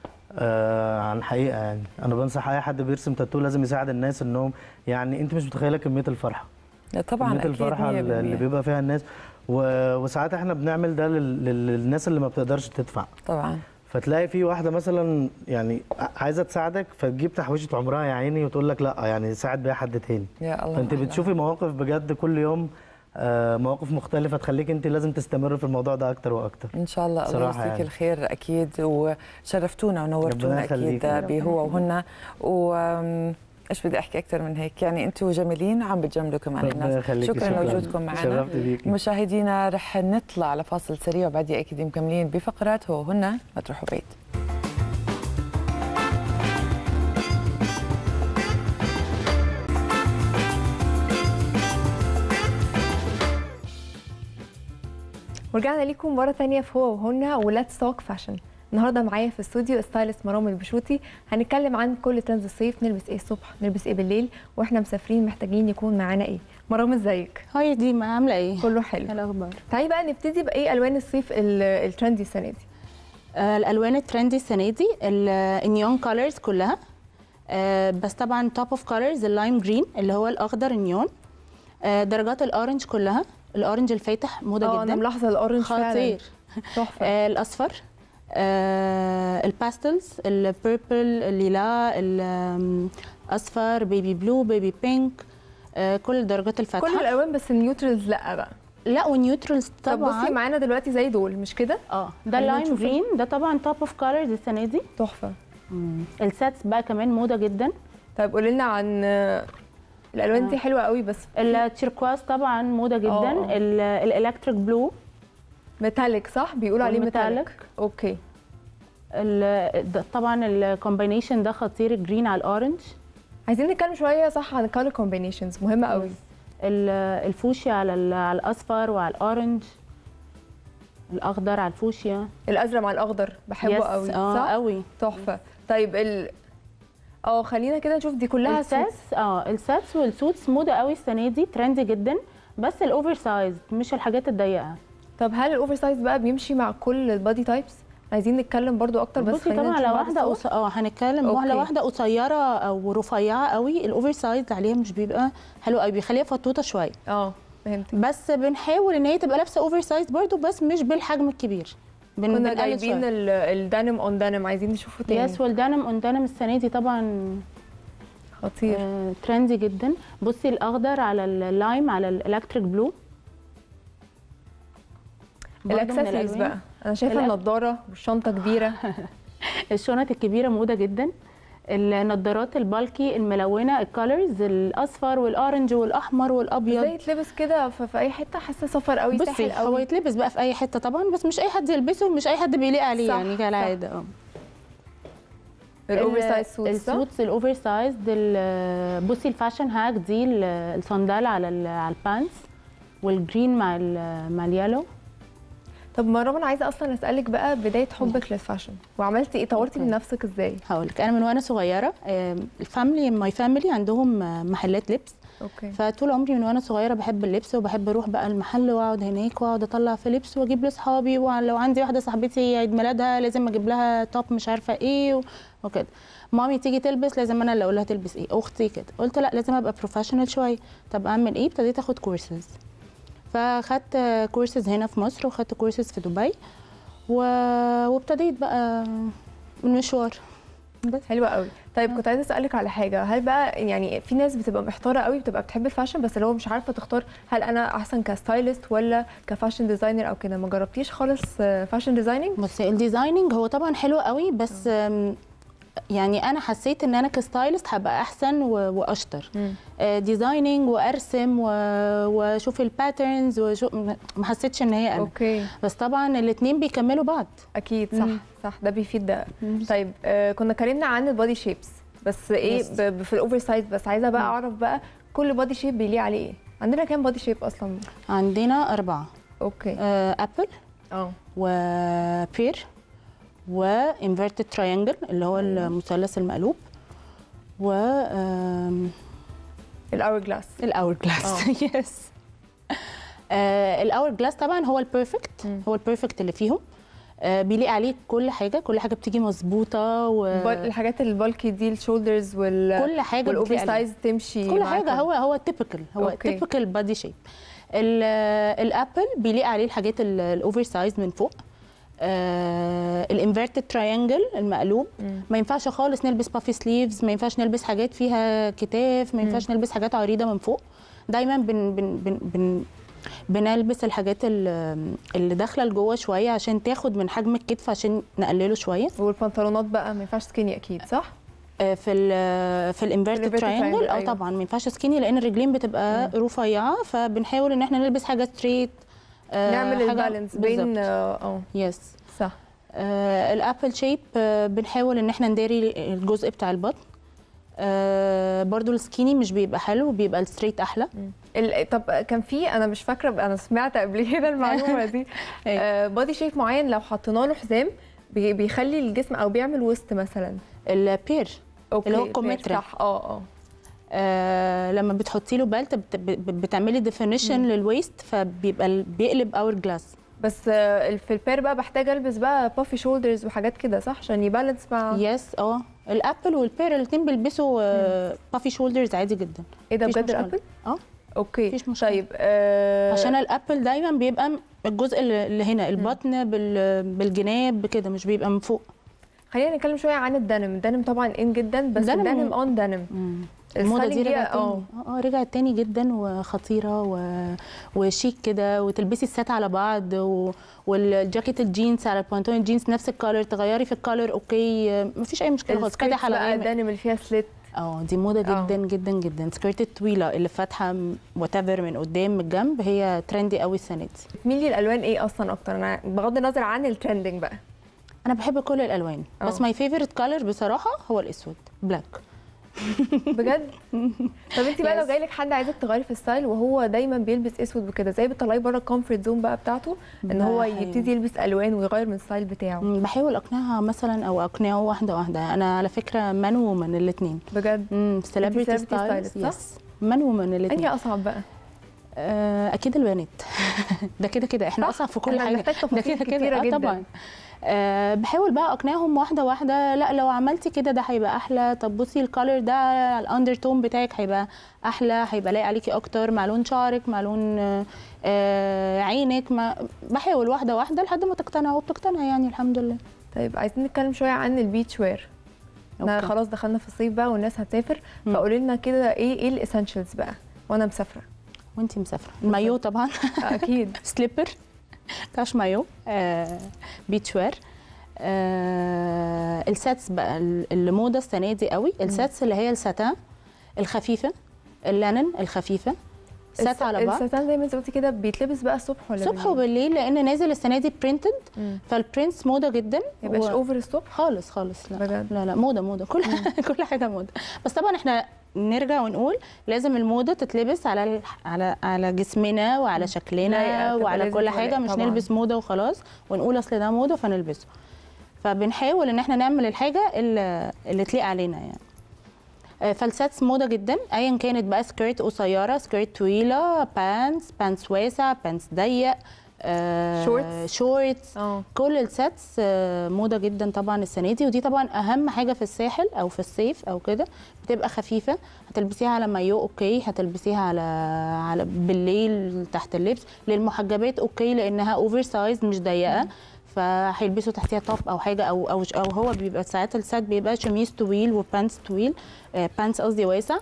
آه عن حقيقه يعني انا بنصح اي حد بيرسم تاتو لازم يساعد الناس انهم يعني انت مش متخيله كميه الفرحه لا طبعا كميه اكيد الفرحه 100%. اللي بيبقى فيها الناس و- وساعات احنا بنعمل ده لل- لل- للناس اللي ما بتقدرش تدفع طبعا فتلاقي في واحده مثلا يعني عايزه تساعدك فتجيب تحويشه عمرها يا عيني وتقول لك لا يعني ساعد بيها حد تاني يا الله فانت أحلى. بتشوفي مواقف بجد كل يوم آه، مواقف مختلفه تخليك انت لازم تستمر في الموضوع ده اكتر واكتر ان شاء الله الله صراحة يجزيك يعني. الخير اكيد وشرفتونا ونورتونا ربنا يخليك. اكيد بهو وهن و أم، ايش بدي احكي اكثر من هيك يعني انتم جميلين عم بتجملوا كمان ربنا الناس يخليكي، شكرا شكراً. لوجودكم معنا شرفت بيكي. مشاهدينا رح نطلع لفاصل سريع وبعدين اكيد مكملين بفقرات هو هن ما تروحوا بعيد ورجعنا لكم مرة تانية في هو وهنا ولاتس توك فاشن النهارده معايا في الاستوديو ستايلست مرام البشوتي هنتكلم عن كل ترندز الصيف نلبس ايه الصبح نلبس ايه بالليل واحنا مسافرين محتاجين يكون معانا ايه مرام ازيك هاي دي ما عامله ايه كله حلو الاخبار تعالي بقى نبتدي بايه الوان الصيف ال- الترندي السنه دي آه الالوان الترندي السنه دي ال- النيون كولرز كلها آه بس طبعا توب اوف كولرز اللايم جرين اللي هو الاخضر النيون آه درجات الاورنج كلها الاورنج الفاتح موضه اه جدا انا ملاحظه الاورنج فعلا خطير تحفه آه الاصفر آه الباستلز البيربل الليلا الاصفر بيبي بلو بيبي بينك آه كل درجات الفاتحه كل الالوان بس النيوترالز لا بقى لا والنيوترالز طب طبعا بصي معانا دلوقتي زي دول مش كده اه ده خلينا اللايم نشوف ال- جرين ده طبعا توب اوف كولرز السنه دي تحفه الساتس بقى كمان موضه جدا طيب قولي لنا عن آه، الالوان دي آه. حلوه قوي بس التيركواز طبعا موضه جدا آه. ال- الالكتريك بلو ميتاليك صح بيقولوا عليه والميتاليك. ميتاليك اوكي ال- ده طبعا الكومبينيشن ده خطير الجرين على الاورنج عايزين نتكلم شويه صح عن الكالر كومبينيشنز مهمه قوي ال- الفوشيا على ال- على الاصفر وعلى الاورنج الاخضر على الفوشيا الازرق مع الاخضر بحبه يس، قوي اه صح قوي تحفه طيب ال اه خلينا كده نشوف دي كلها سوتس. الساتس اه الساتس والسوتس موضه قوي السنه دي ترندي جدا بس الاوفر سايز مش الحاجات الضيقه طب هل الاوفر سايز بقى بيمشي مع كل البادي تايبس عايزين نتكلم برضو اكتر بس بصي خلينا طبعا نشوف لو بعد واحده الصور. قص... اه هنتكلم أوكي. لو واحده قصيره او رفيعه قوي الاوفر سايز عليها مش بيبقى حلو قوي بيخليها فطوطه شويه اه فهمت بس بنحاول ان هي تبقى لابسه اوفر سايز برضو بس مش بالحجم الكبير بن... كنا بنقلل جايبين شوية. ال- الدانم اون دانم عايزين نشوفه تاني يس والدانم اون دانم السنه دي طبعا خطير آه ترندي جدا بصي الاخضر على اللايم على الالكتريك بلو برضه من الاكسسوارز الألوان. بقى انا شايفه الأك- النضاره والشنطه كبيره الشنط الكبيره موضه جدا النضارات البالكي الملونه الكالرز الاصفر والاورنج والاحمر والابيض ازاي يتلبس كده ف- في اي حته حاسه سفر قوي بصي ساحل هو قوي يتلبس بقى في اي حته طبعا بس مش اي حد يلبسه مش اي حد بيليق عليه صح، يعني كالعاده اه الاوفر سايز سوتس صح؟ السوتس الاوفر سايز بصي الفاشن هاك دي ال- الصندال على ال- على البانس والجرين مع ال- مع اليالو طب مرام انا عايزه اصلا اسالك بقى بدايه حبك للفاشن وعملتي ايه طورتي من نفسك ازاي هقول لك انا من وانا صغيره آم، الفاميلي ماي فاميلي عندهم آه، محلات لبس اوكي فطول عمري من وانا صغيره بحب اللبس وبحب اروح بقى المحل واقعد هناك واقعد اطلع في لبس واجيب لاصحابي ولو عندي واحده صاحبتي عيد ميلادها لازم اجيب لها توب مش عارفه ايه و- وكده مامي تيجي تلبس لازم انا اللي اقول لها تلبس ايه اختي كده قلت لا لازم ابقى بروفيشنال شويه طب اعمل ايه ابتديت اخد كورسز فاخدت كورسز هنا في مصر وخدت كورسز في دبي و... وابتديت بقى المشوار بس حلوه قوي طيب كنت عايزه اسالك على حاجه هل بقى يعني في ناس بتبقى محتاره قوي بتبقى بتحب الفاشن بس اللي هو مش عارفه تختار هل انا احسن كستايلست ولا كفاشن ديزاينر او كده ما جربتيش خالص فاشن ديزايننج بصي الديزايننج هو طبعا حلو قوي بس أم، يعني انا حسيت ان انا كستايلست هبقى احسن و- واشطر آه، ديزايننج وارسم و- واشوف الباترنز وشو ما حسيتش ان هي انا اوكي بس طبعا الاثنين بيكملوا بعض اكيد صح صح ده بيفيد ده طيب آه كنا اتكلمنا عن البادي شيبس بس ايه Yes. ب- ب- في الاوفر سايز بس عايزه بقى اعرف بقى كل بادي شيب بيليق عليه ايه عندنا كام بادي شيب اصلا عندنا اربعه اوكي آه، ابل اه وبير وانفيرتد تراينجل اللي هو المثلث المقلوب و الاور جلاس الاور جلاس يس الاور جلاس طبعا هو البيرفكت هو البيرفكت اللي فيهم آه، بيليق عليه كل حاجه كل حاجه بتيجي مظبوطه و بال- الحاجات البالكي دي الشولدرز وال كل حاجه والاوفر بتليق عليه. سايز تمشي كل معاكم. حاجه هو هو تيبيكال هو أوكي. تيبيكال بادي شيب الابل بيليق عليه الحاجات الاوفر سايز من فوق آه الانفيرتد تراينجل المقلوب ما ينفعش خالص نلبس بافي سليفز ما ينفعش نلبس حاجات فيها كتاف ما ينفعش نلبس حاجات عريضه من فوق دايما بن بن بن بن بنلبس الحاجات ال- اللي داخله لجوه شويه عشان تاخد من حجم الكتف عشان نقلله شويه والبنطلونات بقى ما ينفعش سكيني اكيد صح آه، في ال في الانفيرتد الinverted تراينجل triangle، اه أيوة. طبعا ما ينفعش سكيني لان الرجلين بتبقى رفيعه فبنحاول ان احنا نلبس حاجه ستريت نعمل البالانس بين اه يس صح آه الابل شيب آه بنحاول ان احنا نداري الجزء بتاع البطن آه برضو السكيني مش بيبقى حلو بيبقى الستريت احلى ال- طب كان في انا مش فاكره انا سمعت قبل كده المعلومه دي آه بادي شيب معين لو حطينا له حزام بي- بيخلي الجسم او بيعمل وسط مثلا البير اوكي اللي هو البير، كومترا. صح اه اه آه لما بتحطي له بلت بت بت- بتعملي ديفينيشن للويست فبيبقى ال- بيقلب اور جلاس بس آه، في البير بقى بحتاج البس بقى بافي شولدرز وحاجات كده صح عشان يبالانس مع يس اه الابل والبير الاثنين بيلبسوا بافي شولدرز عادي جدا ايه ده مفيش بجد مشكلة. الابل اه اوكي مفيش مشكله طيب آه عشان الابل دايما بيبقى الجزء اللي اللي هنا البطن بال- بالجناب كده مش بيبقى من فوق خلينا نتكلم شويه عن الدنم الدنم طبعا ان جدا بس الدنم- الدنم اون دنم الموضه دي الستايلينج رجعت تاني اه اه آه، رجعت تاني جدا وخطيره و... وشيك كده وتلبسي السات على بعض و... والجاكيت الجينز على البنطلون الجينز نفس الكالر تغيري في الكالر اوكي آه، مفيش اي مشكله خالص كده السكيرتس بقى حلقه الدنم اللي فيها سليت اه دي موضه جدا جدا جدا سكيرت الطويله اللي فاتحه وات من قدام من الجنب هي ترندي قوي السنه دي بتميلي الالوان ايه اصلا اكتر انا بغض النظر عن الترندنج بقى انا بحب كل الالوان بس اه. ماي فيفورت كالر بصراحه هو الاسود بلاك بجد طب انت بقى لو Yes. جايلك حد عايزك تغيري في الستايل وهو دايما بيلبس اسود وكده زي بتطلعيه بره الكومفورت زون بقى بتاعته ان هو بحاول. يبتدي يلبس الوان ويغير من الستايل بتاعه مم، بحاول اقنعها مثلا او اقنعه واحده واحده انا على فكره مان وومن الاثنين بجد امم سيلبرتي celebrity ستايل stylist، صح؟ يس مان وومن الاثنين انهي اصعب بقى آه اكيد البنات ده كده كده احنا صح؟ اصعب في كل احنا حاجه بنحتاج ده تفاصيل كده كده كتيرة آه جداً. طبعا أه بحاول بقى اقنعهم واحده واحده لا لو عملتي كده ده هيبقى احلى طب بصي الكالر ده الاندر تون بتاعك هيبقى احلى هيبقى لايق عليكي اكتر مع لون شعرك مع لون آه، آه عينك ما بحاول واحده واحده لحد ما تقتنع وبتقتنع يعني الحمد لله طيب عايزين نتكلم شويه عن البيتش وير احنا أوكي. خلاص دخلنا في الصيف بقى والناس هتسافر فقولي لنا كده ايه ايه الاسينشالز بقى وانا مسافره وانتي مسافره المايو طبعا اكيد سليبر كاش مايو آه بيتش وير آه الساتس بقى اللي موضه السنه دي قوي الساتس اللي هي الساتان الخفيفه اللانن الخفيفه سات الس- على بعض الستان زي ما انت قلتي كده بيتلبس بقى الصبح ولا الصبح وبالليل لان نازل السنه دي برينتد مم. فالبرنتس موضه جدا ما يبقاش اوفر الصبح خالص خالص لا لا لا موضه موضه كل كل حاجه موضه بس طبعا احنا نرجع ونقول لازم الموضه تتلبس على ال- على على جسمنا وعلى لايقة، شكلنا تبقى وعلى لازم كل تبقى حاجه لايقة مش طبعاً. نلبس موضه وخلاص ونقول اصل ده موضه فنلبسه فبنحاول ان احنا نعمل الحاجه اللي, اللي تليق علينا يعني آه، فالساتس موضه جدا ايا كانت بقى سكيرت قصيره سكيرت طويله بانس بانس واسع بانس ضيق آه، شورتس. شورتس كل الساتس آه، موضه جدا طبعا السنه دي ودي طبعا اهم حاجه في الساحل او في الصيف او كده بتبقى خفيفه هتلبسيها على مايو اوكي هتلبسيها على على بالليل تحت اللبس للمحجبات اوكي لانها اوفر سايز مش ضيقه فهيلبسوا تحتيها توب او حاجه او او او هو بيبقى ساعات السات بيبقى شميز طويل وبانس طويل آه، بانس قصدي واسع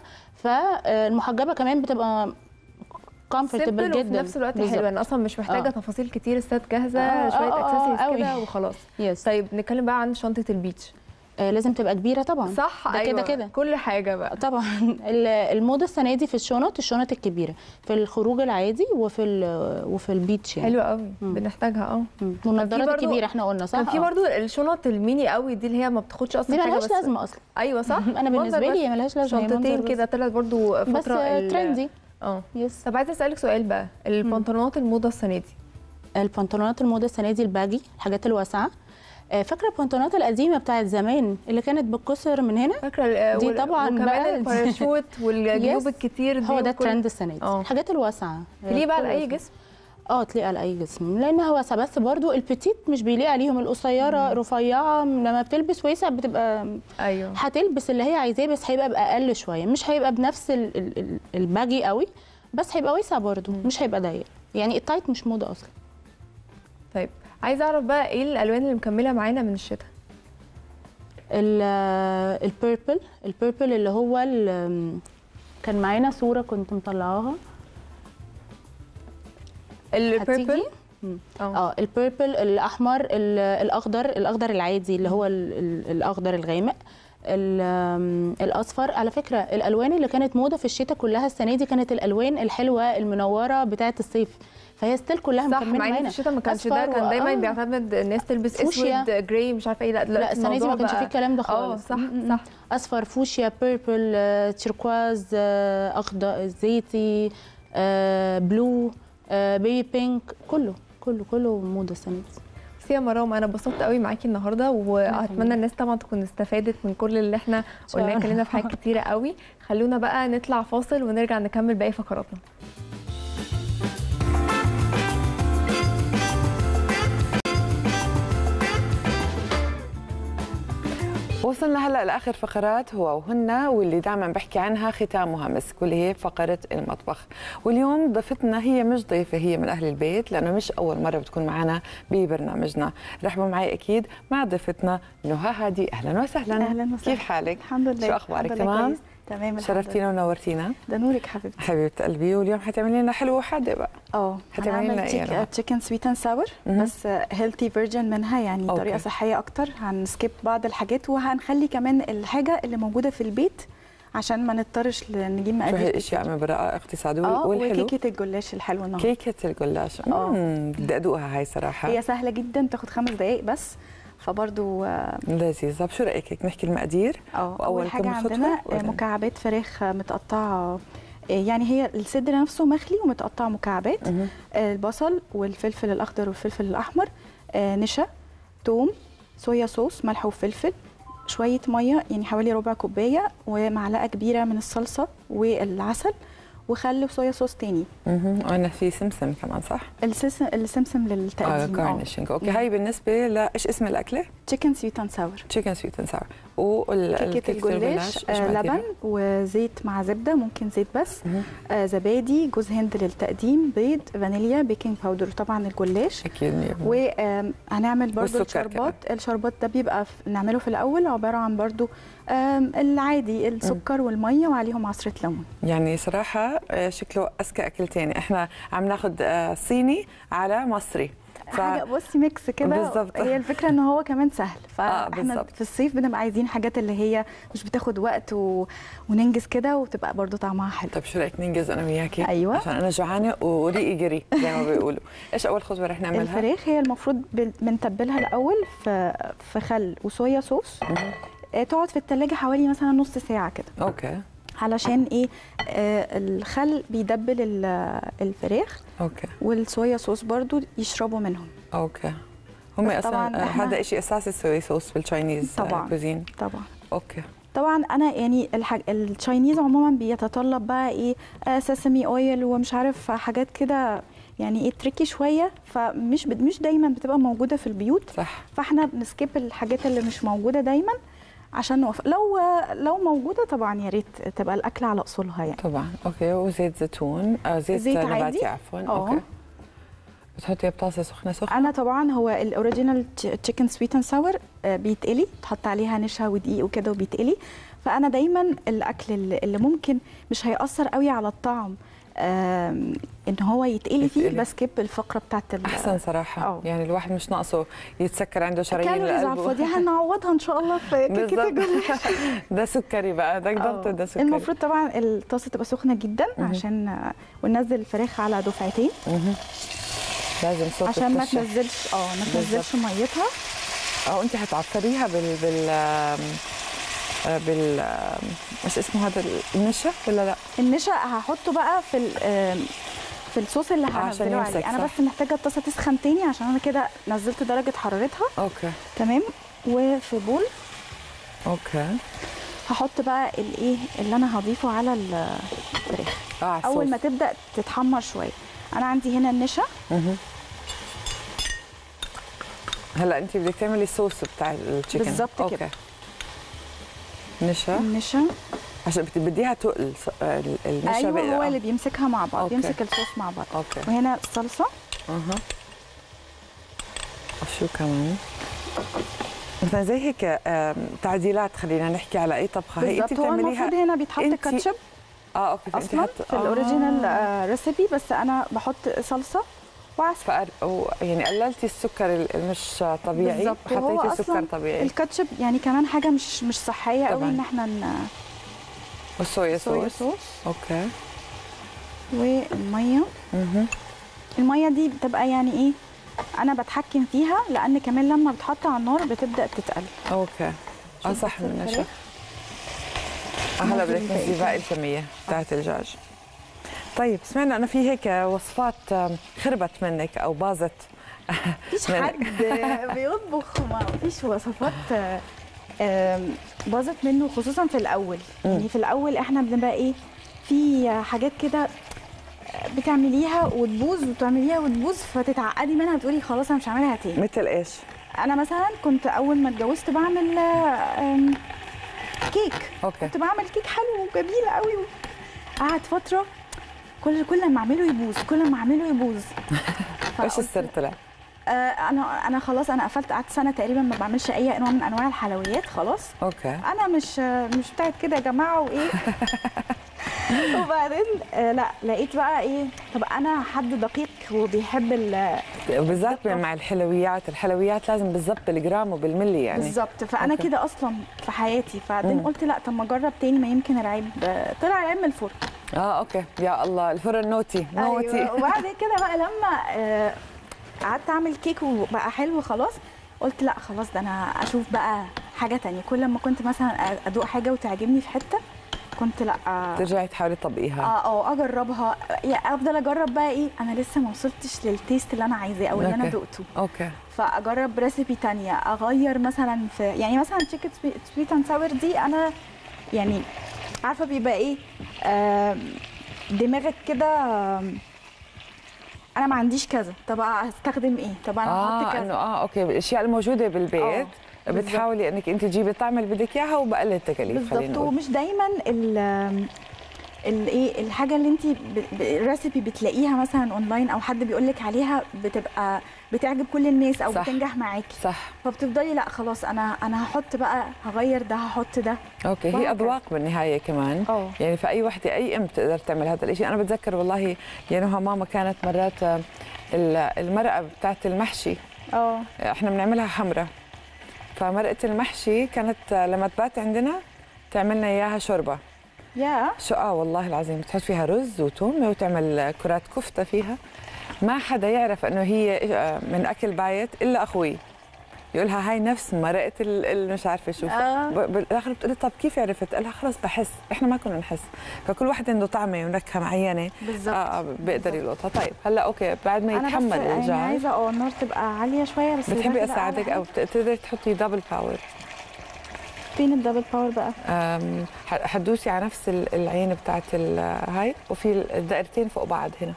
فالمحجبه كمان بتبقى كومفورتبل سيمبل وفي جدا نفس الوقت بالظبط. حلوه انا اصلا مش محتاجه آه. تفاصيل كتير السات جاهزه آه، شويه آه، آه، اكسسوارز قوي. كده وخلاص يس طيب نتكلم بقى عن شنطه البيتش آه لازم تبقى كبيره طبعا صح ده أيوة. كده كده كل حاجه بقى طبعا ال- الموضه السنه دي في الشنط الشنط الكبيره في الخروج العادي وفي ال- وفي البيتش يعني حلوه قوي بنحتاجها اه والنضارات برضو- الكبيره احنا قلنا صح كان في آه. برضو الشنط الميني قوي دي اللي هي ما بتاخدش اصلا دي حاجه ملهاش بس لازمه اصلا ايوه صح انا بالنسبه منظر لي بس. هي ملهاش لازمه هي شنطتين منظر كده بس. طلعت برضو فتره بس ال- ترندي اه يس طب عايزه اسالك سؤال بقى البنطلونات الموضه السنه دي البنطلونات الموضه السنه دي الباجي الحاجات الواسعه آه، فاكره البنطلونات القديمه بتاعت زمان اللي كانت بالكسر من هنا فاكره دي طبعا وكمان بقى الباراشوت والجيوب يس. الكتير دي هو ده وكل- الترند السنه دي اه. الحاجات الواسعه تليق بقى كل لاي واسع. جسم اه تليق على اي جسم لانها واسعه بس برضو البتيت مش بيليق عليهم القصيره رفيعه لما بتلبس واسع بتبقى ايوه هتلبس اللي هي عايزاه بس هيبقى باقل شويه مش هيبقى بنفس ال- ال- ال- الباجي قوي بس هيبقى واسع برضو مش هيبقى ضيق يعني التايت مش موضه اصلا طيب عايزه اعرف بقى ايه الالوان اللي مكمله معانا من الشتاء البيربل البيربل اللي هو ال- كان معانا صوره كنت مطلعاها البيربل هتيجي؟ مم. اه البيربل الاحمر ال- الاخضر الاخضر العادي اللي هو ال- ال- الاخضر الغامق ال- آم، الاصفر على فكره الالوان اللي كانت موضه في الشتاء كلها السنه دي كانت الالوان الحلوه المنوره بتاعه الصيف فهي ستيل كلها صح مكمله مع ان في معانا الشتاء ما كانش ده أصفر كان و- دايما آه. بيعتمد الناس تلبس فوشيا. اسود جراي مش عارفه ايه لا لا دلوقتي السنه دي ما الموضوع كانش فيه بقى- الكلام ده اه خالص صح م- م. صح اصفر فوشيا بيربل آه، تيركواز آه، اخضر زيتي آه، بلو آه، بيبي بينك كله كله كله موضه السنه دي بس يا مرام انا اتبسطت قوي معاكي النهارده واتمنى الناس طبعا تكون استفادت من كل اللي احنا شاء قلناه الله. اتكلمنا في حاجات كتيره قوي خلونا بقى نطلع فاصل ونرجع نكمل باقي فقراتنا وصلنا هلا لاخر فقرات هو وهن واللي دائما بحكي عنها ختامها مسك واللي هي فقره المطبخ واليوم ضيفتنا هي مش ضيفه هي من اهل البيت لانه مش اول مره بتكون معنا ببرنامجنا رحبوا معي اكيد مع ضيفتنا نهى هادي اهلا وسهلا أهلاً وسهلاً. كيف حالك الحمد لله شو اخبارك الحمد لله تمام كويس. تمام الحمد شرفتينا ونورتينا ده نورك حبيبتي حبيبه قلبي واليوم حتعملي لنا حلو وحادق بقى اه هتعملي لنا ايه نهى؟ تشيكن سويت اند ساور بس هيلثي فيرجن منها يعني أوكي. طريقه صحيه اكتر هنسكيب بعض الحاجات وهنخلي كمان الحاجه اللي موجوده في البيت عشان ما نضطرش ل- نجيب شو مقادير هي الاشياء من براءه اقتصاد وال- اه والحلو وكيكه الجلاش الحلوه النهارده كيكه الجلاش آه. مم، بدي ادوقها هاي صراحه هي سهله جدا تاخد خمس دقائق بس فبرضو آه، لذيذ طب شو رايك هيك نحكي المقادير اه وأول اول حاجه كم خطوة عندنا ولا؟ آه، مكعبات فراخ آه، متقطعه آه، يعني هي الصدر نفسه مخلي ومتقطع مكعبات آه، البصل والفلفل الاخضر والفلفل الاحمر آه، نشا توم صويا صوص ملح وفلفل شويه ميه يعني حوالي ربع كوبايه ومعلقه كبيره من الصلصه والعسل وخل وصويا صوص تاني مهم. وانا في سمسم كمان صح؟ السمسم السمسم اه للتقديم كارنيشنج اوكي هاي بالنسبه ل ايش اسم الاكله؟ تشيكن سويت اند ساور تشيكن سويت اند ساور وال كيكه الجلاش آه لبن وزيت مع زبده ممكن زيت بس آه زبادي جوز هند للتقديم بيض فانيليا بيكنج باودر طبعا الجلاش اكيد وهنعمل برضو والسكر الشربات الشربات ده بيبقى في- نعمله في الاول عباره عن برضو آم، العادي السكر والميه وعليهم عصره ليمون يعني صراحه آه، شكله اذكى اكلتين احنا عم ناخذ آه، صيني على مصري حاجه بصي ميكس كده بالظبط. هي الفكره ان هو كمان سهل فاحنا بالظبط. في الصيف بنبقى عايزين حاجات اللي هي مش بتاخد وقت و... وننجز كده وتبقى برضو طعمها حلو طيب شو رايك ننجز انا وياكي أيوة. عشان انا جوعانه وريقي جري زي ما بيقولوا ايش اول خطوه رح نعملها الفراخ هي المفروض بن- بنتبلها الاول في في خل وصويا صوص آه، تقعد في التلاجة حوالي مثلا نص ساعه كده اوكي علشان ايه آه الخل بيدبل ال- الفراخ اوكي والصويا صوص برضو يشربوا منهم اوكي هم بس اصلا طبعاً آه، إحنا- هذا شيء اساسي السوي صوص بالتشاينيز آه، طبعاً. كوزين طبعا اوكي طبعا انا يعني الحاج... التشاينيز عموما بيتطلب بقى ايه آه سيسمي اويل ومش عارف حاجات كده يعني ايه تريكي شويه فمش بت... مش دايما بتبقى موجوده في البيوت صح فاحنا بنسكيب الحاجات اللي مش موجوده دايما عشان نوفق لو لو موجوده طبعا يا ريت تبقى الاكل على اصولها يعني طبعا اوكي وزيت زيتون آه زيت, زيت نباتي عادي. عفوا آه. اوكي بتحطيها بطاسه سخنه سخنه انا طبعا هو الاوريجينال تشيكن سويت اند ساور بيتقلي تحط عليها نشا ودقيق وكده وبيتقلي فانا دايما الاكل اللي اللي ممكن مش هياثر قوي على الطعم آم، ان هو يتقلي فيه يتقلي. بسكيب الفقره بتاعت ال- احسن صراحه أوه. يعني الواحد مش ناقصه يتسكر عنده شرايين كالوريز على القلب الفاضي هنعوضها ان شاء الله في كيكه بالظبط الجلاش ده سكري بقى ده ضبط ده سكري المفروض طبعا الطاسه تبقى سخنه جدا مهم. عشان آه، وننزل الفراخ على دفعتين مهم. لازم صوت عشان ما الطشة. تنزلش اه ما بالظبط. تنزلش ميتها اه انت هتعفريها بال بال آم، آه، بال آم، ايش اسمه هذا النشا ولا لا؟ النشا هحطه بقى في ال- آم، في الصوص اللي عشان هنزله يمسك، عليه انا صح. بس محتاجه الطاسه تسخن تاني عشان انا كده نزلت درجه حرارتها اوكي تمام وفي بول اوكي هحط بقى الايه اللي انا هضيفه على الفراخ اه على اول الصوص. ما تبدا تتحمر شويه انا عندي هنا النشا مهم. هلا انت بدك تعملي الصوص بتاع التشيكن بالظبط كده. اوكي نشا النشا عشان بت- بديها تقل ص- آه، ال- النشا ايوه بقى- هو آه. اللي بيمسكها مع بعض أوكي. بيمسك الصوص مع بعض اوكي وهنا الصلصه اها وشو كمان مثلا زي هيك آم، تعديلات خلينا نحكي على اي طبخه هي انت بالظبط هو بتعمليها المفروض هنا بيتحط أنتي- كاتشب اه اوكي فأنت اصلا حط- في الاوريجينال آه، ريسيبي بس انا بحط صلصه وعسل فأر... و... يعني قللتي السكر ال- المش طبيعي بالظبط وهو وحطيتي سكر أصلاً طبيعي الكاتشب يعني كمان حاجه مش مش صحيه قوي طبعاً. ان احنا ن... والصويا صويا صوص صوص اوكي والميه اها الميه دي بتبقى يعني ايه انا بتحكم فيها لان كمان لما بتحط على النار بتبدا تتقل اوكي اه صح بس من الفراخ. نشا آه، هلا نزل بدك الباقي تنزلي باقي كمان. الكميه بتاعت الدجاج طيب سمعنا انه في هيك وصفات آم، خربت منك او باظت مفيش منك. حد بيطبخ ما فيش وصفات آه، آم، باظت منه خصوصا في الاول يعني في الاول احنا بنبقى ايه في حاجات كده بتعمليها وتبوظ وتعمليها وتبوظ فتتعقدي منها بتقولي خلاص انا مش هعملها تاني مثل ايش؟ انا مثلا كنت اول ما اتجوزت بعمل آه، آم، كيك اوكي كنت بعمل كيك حلو وجميل قوي قعد فتره كل كل ما اعمله يبوظ كل ما اعمله يبوظ ايش السر طلع؟ آه، انا انا خلاص انا قفلت قعدت سنه تقريبا ما بعملش اي نوع من انواع الحلويات خلاص اوكي انا مش آه، مش بتاعت كده يا جماعه وايه وبعدين آه، لا لقيت بقى ايه طب انا حد دقيق وبيحب ال- بالذات مع الحلويات الحلويات لازم بالضبط بالجرام وبالملي يعني بالظبط فانا أوكي. كده اصلا في حياتي بعدين مم. قلت لا طب ما اجرب تاني ما يمكن العيب آه، طلع العيب من الفرن اه اوكي يا الله الفرن نوتي نوتي أيوة. وبعد كده بقى لما آه، قعدت اعمل كيك وبقى حلو خلاص قلت لا خلاص ده انا اشوف بقى حاجه تانية كل ما كنت مثلا ادوق حاجه وتعجبني في حته كنت لا آه، ترجعي تحاولي تطبقيها اه اه اجربها يعني افضل اجرب بقى ايه انا لسه ما وصلتش للتيست اللي انا عايزاه او اللي انا أوكي. دقته اوكي فاجرب ريسيبي تانية اغير مثلا في يعني مثلا تشيكن سويت اند ساور دي انا يعني عارفه بيبقى ايه آم، دماغك كده آم، انا ما عنديش كذا طب استخدم ايه طب انا اه احط انه كذا اه اوكي الاشياء الموجوده بالبيت آه، بالظبط. بتحاولي انك انت تجيبي الطعم اللي بدك اياها وبقلل التكاليف خلينا بالظبط نقول. ومش دايما ال الايه الحاجه اللي انت الريسيبي بتلاقيها مثلا اونلاين او حد بيقول لك عليها بتبقى بتعجب كل الناس او صح. بتنجح معاكي صح فبتفضلي لا خلاص انا انا هحط بقى هغير ده هحط ده اوكي هي وهكذا. اذواق بالنهايه كمان أوه. يعني فاي وحده اي ام بتقدر تعمل هذا الشيء انا بتذكر والله يعني ها ماما كانت مرات آه، ال- المرقه بتاعت المحشي اه احنا بنعملها حمرة فمرقه المحشي كانت لما تبات عندنا تعملنا اياها شوربه يا شو اه والله العظيم بتحط فيها رز وتومه وتعمل كرات كفته فيها ما حدا يعرف انه هي آه، من اكل بايت الا اخوي يقولها هاي نفس مرقه ال- ال- مش عارفه شو آه. ب- بالاخر بتقولي طب كيف عرفت؟ قال لها خلص بحس احنا ما كنا نحس فكل واحد عنده طعمه ونكهه معينه بالظبط. آه آه بيقدر يلقطها طيب هلا اوكي بعد ما انا بس يتحمل يعني الجار عايزه اه النار تبقى عاليه شويه بس بتحبي النار تبقى اساعدك أعلى او حاجة. بتقدري تحطي دبل باور فين الدبل باور بقى أم، ح- حتدوسي على نفس ال- العين بتاعت ال- هاي وفي الدائرتين فوق بعض هنا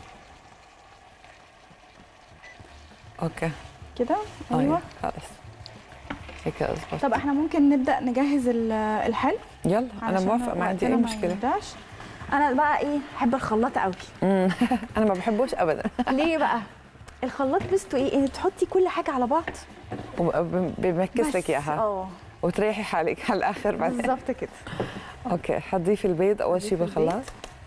اوكي كده آه، ايوه خلص هيك اظبط طب احنا ممكن نبدا نجهز ال- الحل يلا انا علشان موافقه ما عندي اي وقتنا ما مشكله يضيعش. انا بقى ايه احب الخلاط قوي مم. انا ما بحبوش ابدا ليه بقى الخلاط بيستو ايه إيه تحطي كل حاجه على بعض وب- بمكس بس، لك اياها اه وتريحي حالك على الاخر بعدين بالظبط كده اوكي حتضيفي البيض اول شيء هضيف بالخلاط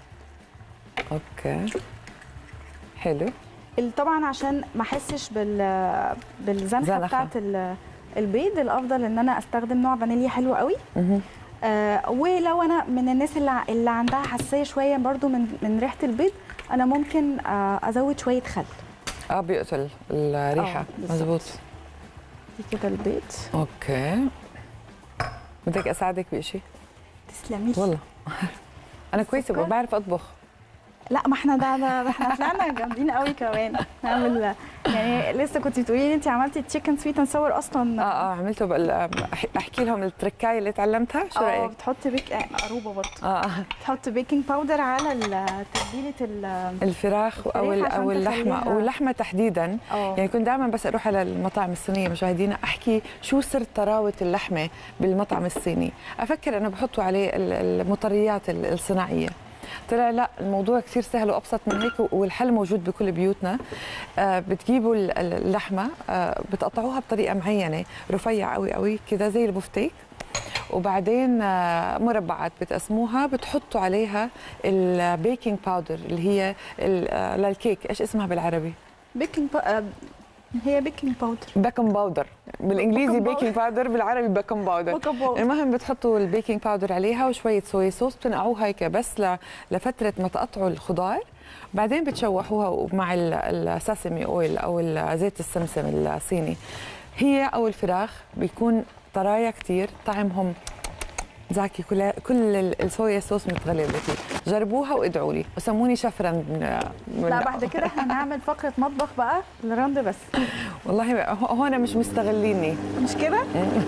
اوكي حلو ال- طبعا عشان ما احسش بال بالزنخه زنخة. بتاعت ال- البيض الافضل ان انا استخدم نوع فانيليا حلو قوي مهم. آه ولو انا من الناس اللي, ع- اللي عندها حساسيه شويه برضو من من ريحه البيض انا ممكن آه ازود شويه خل اه بيقتل الريحه آه، بالظبط. مزبوط دي كده البيض اوكي بدك اساعدك بشيء تسلمي لي. والله انا كويسه سكر؟ بعرف اطبخ لا ما احنا ده, ده, ده احنا طلعنا جامدين قوي كمان نعمل يعني لسه كنت بتقولي لي انت عملتي تشيكن سويت اند ساور اصلا اه اه عملته بال... أح- احكي لهم التركايه اللي تعلمتها شو اه رايك؟ بتحطي بيك آه، قروبه برضه اه آه. تحط بيكنج باودر على ال- تتبيله ال- الفراخ او ال- الفراخ او عشان اللحمه تخليها- او اللحمه تحديدا اه. يعني كنت دائما بس اروح على المطاعم الصينيه مشاهدينا احكي شو سر طراوه اللحمه بالمطعم الصيني افكر انه بحطوا عليه ال- المطريات ال- الصناعيه طلع لا الموضوع كثير سهل وابسط من هيك والحل موجود بكل بيوتنا آه بتجيبوا ال- ال- اللحمه آه بتقطعوها بطريقه معينه رفيع قوي قوي كذا زي البفتيك وبعدين آه، مربعات بتقسموها بتحطوا عليها البيكنج باودر اللي هي ال- آه، للكيك ايش اسمها بالعربي بيكنج با... آه، هي بيكنج باودر بيكنج باودر بالانجليزي بيكنج باودر. بيكنج باودر بالعربي بيكنج باودر بيكنج باودر. المهم بتحطوا البيكنج باودر عليها وشويه صويا صوص بتنقعوها هيك بس ل- لفتره ما تقطعوا الخضار بعدين بتشوحوها مع ال- الساسمي اويل او ال- زيت السمسم الصيني هي او الفراخ بيكون طرايا كتير طعمهم زاكي كل كل ال- الصويا صوص متغلبه فيه جربوها وادعوا لي وسموني شفرا من من- لا بعد كده احنا هنعمل فقره مطبخ بقى لراند بس والله هو- هون مش مستغليني مش كده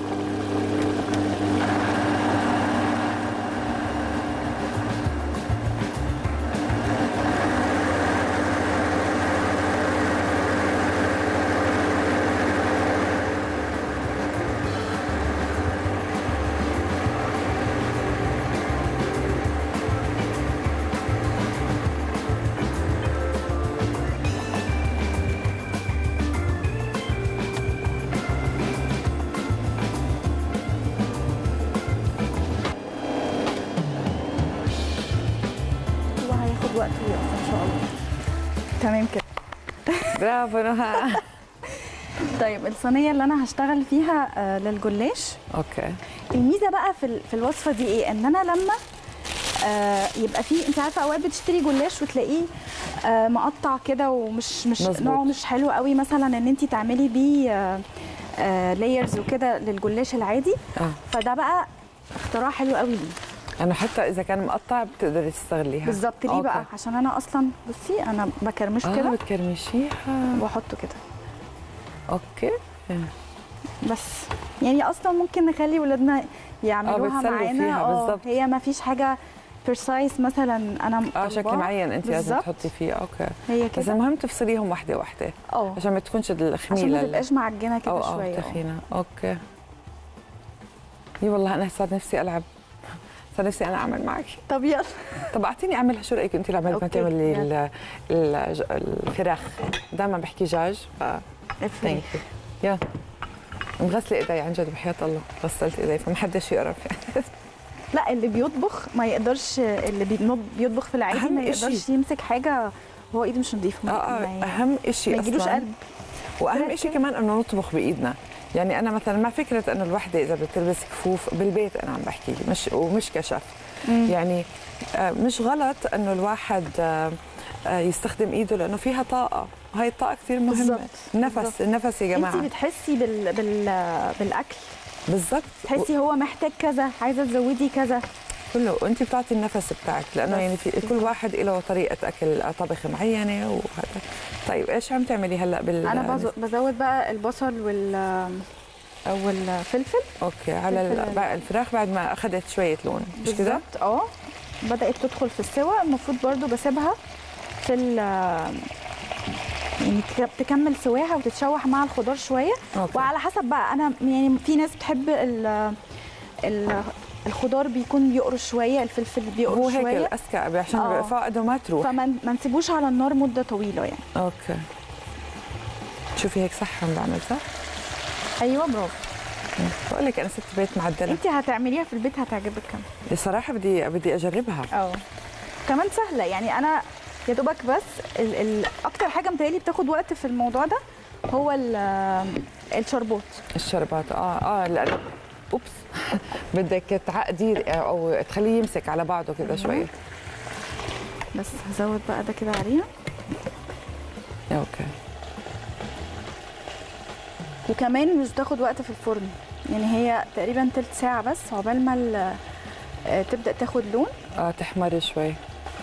هو هياخد وقت ويقف ان شاء الله تمام كده برافو نهى طيب الصينيه اللي انا هشتغل فيها آه، للجلاش اوكي الميزه بقى في ال- في الوصفه دي ايه ان انا لما آه يبقى في انت عارفه اوقات بتشتري جلاش وتلاقيه آه مقطع كده ومش مش مظبوط. نوعه مش حلو قوي مثلا ان انت تعملي بيه آه آه لايرز وكده للجلاش العادي اه فده بقى اختراع حلو قوي ليه انا حتى اذا كان مقطع بتقدري تستغليها بالظبط ليه أوكي. بقى عشان انا اصلا بصي انا بكرمش اه كده بتكرمشيها واحطه كده اوكي بس يعني اصلا ممكن نخلي ولادنا يعملوها بتسلوا معانا فيها آه، بالظبط. هي ما فيش حاجه برسايز مثلا انا اه شكل طالباه. معين انت لازم بالظبط. تحطي فيه اوكي هي بس كده المهم تفصليهم واحده واحده اه عشان ما تكونش الخميله عشان ما اللي- تبقاش معجنه كده أو- أو شويه آه. تخينه اوكي اي والله انا صار نفسي العب صار نفسي انا اعمل معك طب يلا طب اعطيني اعملها شو رايك انت اللي عملت ما أوكي، تعملي يلا. ال- الج- الفراخ دائما بحكي دجاج ف الفراخ. Thank you. يلا مغسله ايدي عن جد بحياه الله غسلت ايدي فما حدش يقرب لا اللي بيطبخ ما يقدرش اللي بينض- بيطبخ في العادي أهم ما إشي. يقدرش يمسك حاجه هو ايده مش نظيفه اه اه يعني اهم شيء ما يجيلوش أصلاً. قلب واهم شيء كمان انه نطبخ بايدنا يعني انا مثلا مع فكره انه الوحده اذا بتلبس كفوف بالبيت انا عم بحكي لي مش ومش كشف مم. يعني آه، مش غلط انه الواحد آه، آه، يستخدم ايده لانه فيها طاقه وهي الطاقه كثير مهمه بالظبط، النفس بالظبط. النفس يا جماعه انت بتحسي بال... بال... بالاكل بالضبط تحسي هو محتاج كذا عايزه تزودي كذا كله وانت بتعطي النفس بتاعك لانه بس يعني في كل واحد له طريقه اكل طبخ معينه وهذا طيب ايش عم تعملي هلا بال انا بز- بزود بقى البصل وال او الفلفل اوكي على ال- فلفل. بقى الفراخ بعد ما اخذت شويه لون مش كده بالظبط اه بدات تدخل في السوا المفروض برضو بسيبها في ال يعني تك- تكمل سواها وتتشوح مع الخضار شويه أوكي. وعلى حسب بقى انا يعني في ناس بتحب ال ال الخضار بيكون بيقرش شويه الفلفل بيقرش هو هيك شويه الاذكى عشان آه. فائده ما تروح فما ما نسيبوش على النار مده طويله يعني اوكي شوفي هيك صح عم بعمل صح؟ ايوه برافو بقول لك انا ست بيت معدله انت هتعمليها في البيت هتعجبك كمان بصراحه بدي بدي اجربها اه كمان سهله يعني انا يا دوبك بس ال ال اكتر حاجه متهيألي بتاخد وقت في الموضوع ده هو ال- الشربات الشربات اه اه لانه اوبس بدك تعقدي او تخليه يمسك على بعضه كده شويه بس هزود بقى ده كده عليها اوكي وكمان مش بتاخد وقت في الفرن يعني هي تقريبا تلت ساعه بس عقبال ما ال- آه، تبدا تاخد لون اه تحمر شوي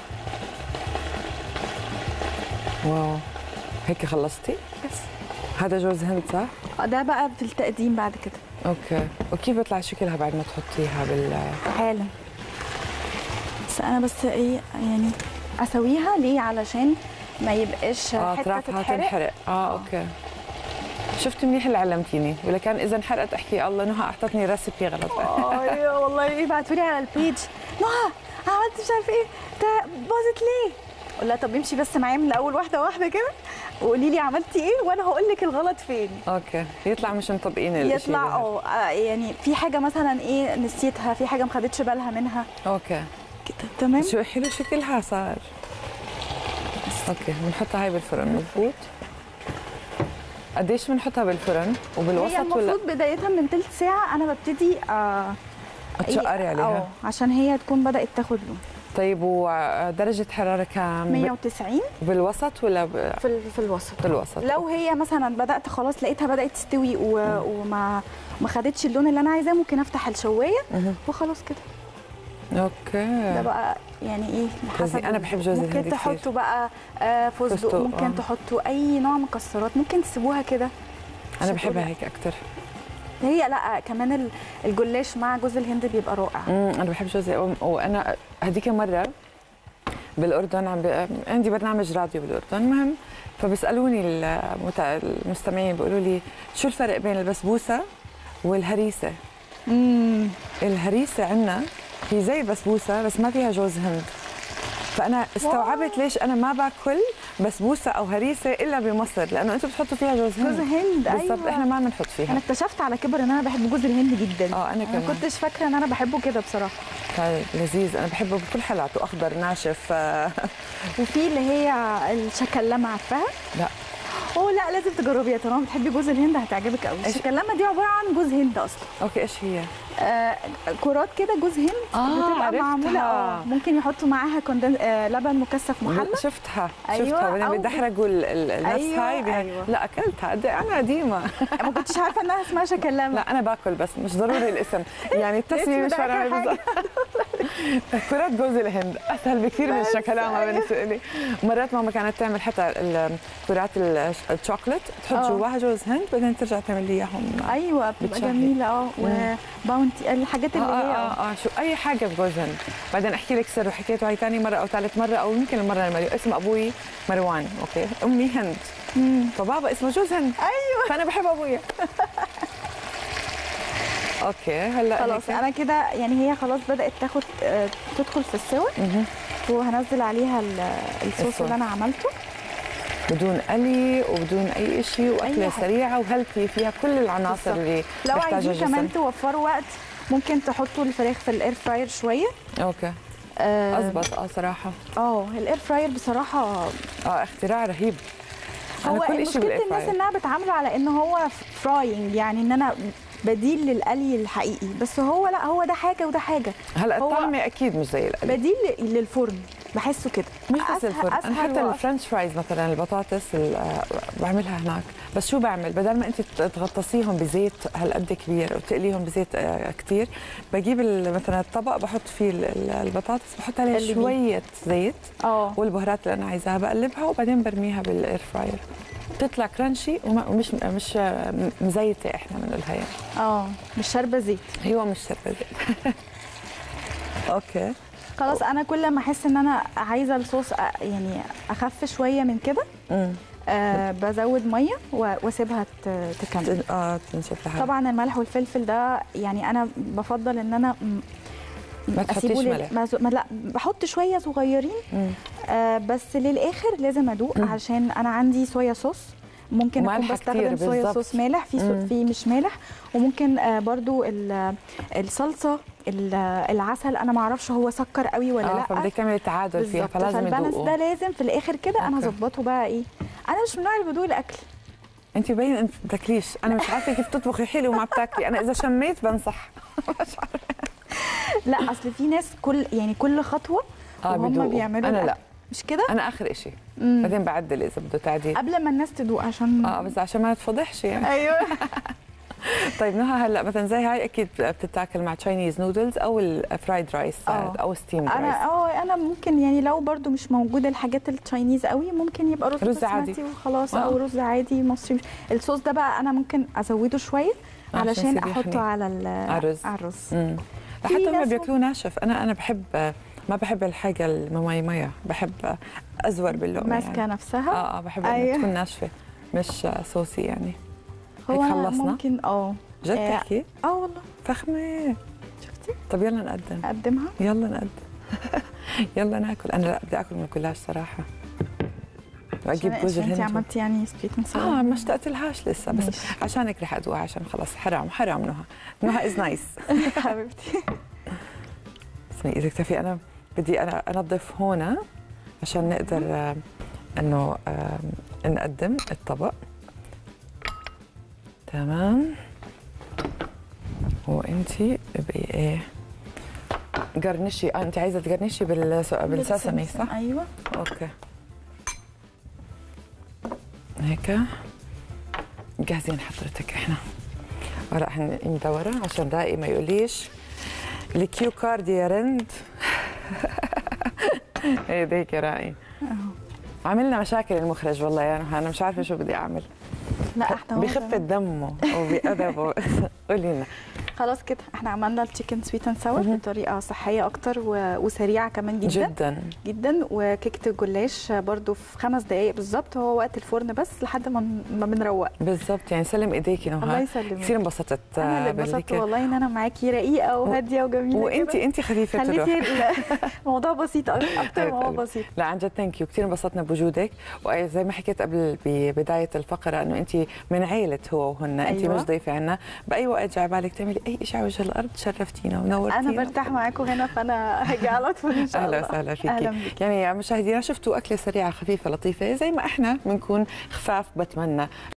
واو هيك خلصتي؟ بس هذا جوز هند صح؟ آه، ده بقى في التقديم بعد كده اوكي وكيف بيطلع شكلها بعد ما تحطيها بال حالا بس انا بس ايه يعني اسويها ليه علشان ما يبقاش اه حته ترافها تتحرق تنحرق اه اوكي شفت منيح اللي علمتيني ولا كان اذا انحرقت احكي الله نهى اعطتني ريسبي غلط اه والله ابعتوا لي على البيج نهى عملت مش عارفه ايه ده باظت ليه اقول لها طب امشي بس معايا من الاول واحده واحده كده وقولي لي عملتي ايه وانا هقول لك الغلط فين اوكي يطلع مش مطبقين الشيء يطلع اه آه، يعني في حاجه مثلا ايه نسيتها في حاجه ما خدتش بالها منها اوكي كده تمام شو حلو شكلها صار اوكي بنحطها هاي بالفرن مضبوط قديش بنحطها بالفرن هي وبالوسط ولا المفروض بدايه من تلت ساعه انا ببتدي آه تشقري إيه، عليها اه عشان هي تكون بدات تاخد لون طيب ودرجة حرارة كام؟ 190 بالوسط ولا ب... في ال- في الوسط في الوسط لو هي مثلا بدات خلاص لقيتها بدات تستوي و... وما ما خدتش اللون اللي انا عايزاه ممكن افتح الشوايه مهم. وخلاص كده اوكي ده بقى يعني ايه جوزي- حسب أنا بحب جوز الهند ممكن كتير. تحطوا بقى آه فستق فستق، ممكن آه. تحطوا اي نوع مكسرات ممكن تسيبوها كده انا مش بحبها هتقول- هيك اكثر هي لا كمان ال- الجلاش مع جوز الهند بيبقى رائع امم انا بحب جوزي قوي وانا هذيك مره بالاردن عم ب... عندي برنامج راديو بالاردن المهم فبيسالوني المت... المستمعين بيقولوا لي شو الفرق بين البسبوسه والهريسه امم الهريسه عندنا هي زي البسبوسه بس ما فيها جوز هند فانا استوعبت ليش انا ما باكل بسبوسه او هريسه الا بمصر لانه انتم بتحطوا فيها جوز هند جوز هند بالضبط ايوه احنا ما بنحط فيها انا اكتشفت على كبر ان انا بحب جوز الهند جدا اه انا انا كمان كنتش فاكره ان انا بحبه كده بصراحه طيب لذيذ انا بحبه بكل حالاته اخضر ناشف آه، وفي اللي هي الشكلمه عارفاها لا اوه لا لازم تجربيها طالما بتحبي جوز الهند هتعجبك قوي الشكلمه دي عباره عن جوز هند اصلا اوكي ايش هي آه كرات كده جوز هند آه، بتبقى عرفتها. معموله اه ممكن يحطوا معاها كوندن آه لبن مكثف محلى شفتها أيوة، شفتها بعدين أو- بيدحرجوا ال- ال- النفس أيوة، هاي بها- أيوة. لا اكلتها قد إيه؟ انا قديمه ما كنتش عارفه انها اسمها شكلمه لا انا باكل بس مش ضروري الاسم يعني التسميه مش الاسم ده فارقه آخر معي بالضبط كرات جوز الهند اسهل بكثير من بس، الشكلامه أيوة. بالنسبه لي مرات ماما كانت تعمل حتى ال- كرات ال- الشوكليت تحط آه. جواها جوز هند بعدين ترجع تعمل لي اياهم ايوه بتبقى بتشهي. جميله اه مم. وباونتي الحاجات اللي آه, هي آه, اه اه شو اي حاجه بجوز هند بعدين احكي لك سر وحكيته هاي ثاني مره او ثالث مره او يمكن المره المليون اسم ابوي مروان اوكي امي هند فبابا اسمه جوز هند ايوه فانا بحب ابويا اوكي هلا خلاص هيك. انا كده يعني هي خلاص بدات تاخد آه، تدخل في السوا وهنزل عليها ال- الصوص الصوص. اللي انا عملته بدون قلي وبدون اي شيء واكله أي حاجة. سريعه وهيلثي فيها كل العناصر بالظبط. اللي لو بيحتاجها عايزين الجسم كمان توفروا وقت ممكن تحطوا الفراخ في الاير فراير شويه اوكي آه، اضبط اه صراحه اه الاير فراير بصراحه اه اختراع رهيب هو انا كل شيء مشكله بالاير الناس فراير انها بتعامله على ان هو فراينج يعني ان انا بديل للقلي الحقيقي بس هو لا هو ده حاجه وده حاجه هلا هو الطعمه اكيد مش زي القلي بديل للفرن بحسه كده مش بس أسهل- الفرن انا أسهل حتى وأسهل. الفرنش فرايز مثلا البطاطس ال- آه، بعملها هناك بس شو بعمل بدل ما انت تغطسيهم بزيت هالقد كبير وتقليهم بزيت آه، كتير بجيب ال- مثلا الطبق بحط فيه ال- ال- البطاطس بحط عليه قلبيه. شويه زيت اه والبهارات اللي انا عايزاها بقلبها وبعدين برميها بالاير فراير بتطلع كرانشي وما- ومش مش آه، مزيته احنا بنقولها يعني اه مش شاربه زيت ايوه مش شاربه زيت اوكي خلاص انا كل ما احس ان انا عايزه الصوص أ- يعني اخف شويه من كده امم آه بزود ميه و- واسيبها ت- تكمل اه تنشف لحالها طبعا الملح والفلفل ده يعني انا بفضل ان انا م- ما تحطيش أسيبه لل- ملح. ما, ز- ما لا بحط شويه صغيرين مم. آه بس للاخر لازم ادوق عشان انا عندي صويا صوص ممكن اكون وملح بستخدم كتير صويا بالظبط. صوص مالح في مم. صو- في مش مالح وممكن آه برضو ال- الصلصه ال- العسل انا ما اعرفش هو سكر قوي ولا اه لا فبدك تعملي تعادل فيها بالظبط فلازم فالبالانس يدوقوا ده لازم في الاخر كده انا أوكي. اظبطه بقى ايه انا مش من النوع اللي بدوق الاكل انت باين انت بتاكليش انا مش عارفه كيف تطبخي حلو وما بتاكلي انا اذا شميت بنصح لا اصل في ناس كل يعني كل خطوه اه وهم بدوقوا بيعملوا انا لا الأكل. مش كده انا اخر شيء مم. بعدين بعدل اذا بده تعديل قبل ما الناس تدوق عشان اه بس عشان ما نتفضحش يعني ايوه طيب نهى هلا مثلا زي هاي اكيد بتتاكل مع تشاينيز نودلز او الفرايد رايس آه. او ستيم رايس انا اه انا ممكن يعني لو برضو مش موجوده الحاجات التشاينيز قوي ممكن يبقى رز, رز عادي. بسمتي وخلاص آه. او رز عادي مصري الصوص ده بقى انا ممكن ازوده شويه عشان علشان يصير احطه يحمي. على ال- على الرز. على الرز امم في حتى ما ناس بياكلوه ناشف انا انا بحب ما بحب الحاجه المميميه بحب ازور باللقمه ماسكه يعني. نفسها اه اه بحب انها أيوة. تكون ناشفه مش صوصي يعني هيك هو خلصنا ممكن اه جد آه، تحكي اه والله فخمه شفتي طب يلا نقدم اقدمها يلا نقدم يلا ناكل انا لا بدي اكل من كلاش صراحه واجيب عشان- جوز عشان انت الهند عملتي يعني سبيت اه ما اشتقت لهاش لسه بس عشانك رح ادوقها عشان خلص حرام حرام نهى نهى از نايس حبيبتي اسمعي اذا اكتفي انا بدي انا انظف هون عشان نقدر آه، انه آه، نقدم الطبق تمام وانت ابقي ايه قرنشي اه انت عايزه تقرنشي بالس- بالسسمي صح؟ ايوه اوكي هيك جاهزين حضرتك احنا ورق هن مدورة عشان راقي ما يقوليش الكيو كارد يا رند ايه ديك يا راقي عملنا مشاكل المخرج والله يا نهى انا مش عارفه شو بدي اعمل لا احنا هو بخفة دمه وبأدبه قولي لنا خلاص كده احنا عملنا التشيكن سويت اند ساور بطريقه صحيه اكتر و... وسريعه كمان جدا جدا جدا وكيكه الجلاش برضو في خمس دقائق بالظبط هو وقت الفرن بس لحد ما ما بنروق بالضبط يعني سلم ايديكي نهى الله يسلمك. كثير انبسطت انا اللي آه، اتبسطت بالكيك. والله ان انا معاكي رقيقه وهاديه وجميله وانت كده. انت خفيفه خليتي الروح الموضوع بسيط أك- اكتر ما هو قلبي. بسيط لا عن جد ثانك يو كثير انبسطنا بوجودك وزي ما حكيت قبل ببدايه الفقره انه انت من عيله هو وهن انت أيوة. مش ضيفه عنا باي وقت جاي بالك تعملي اي شيء على وجه الارض شرفتينا ونورتينا انا برتاح معاكم هنا فانا هاجي على طول ان شاء الله اهلا وسهلا فيكي اهلا بك يعني مشاهدينا شفتوا اكله سريعه خفيفه لطيفه زي ما احنا بنكون خفاف بتمنى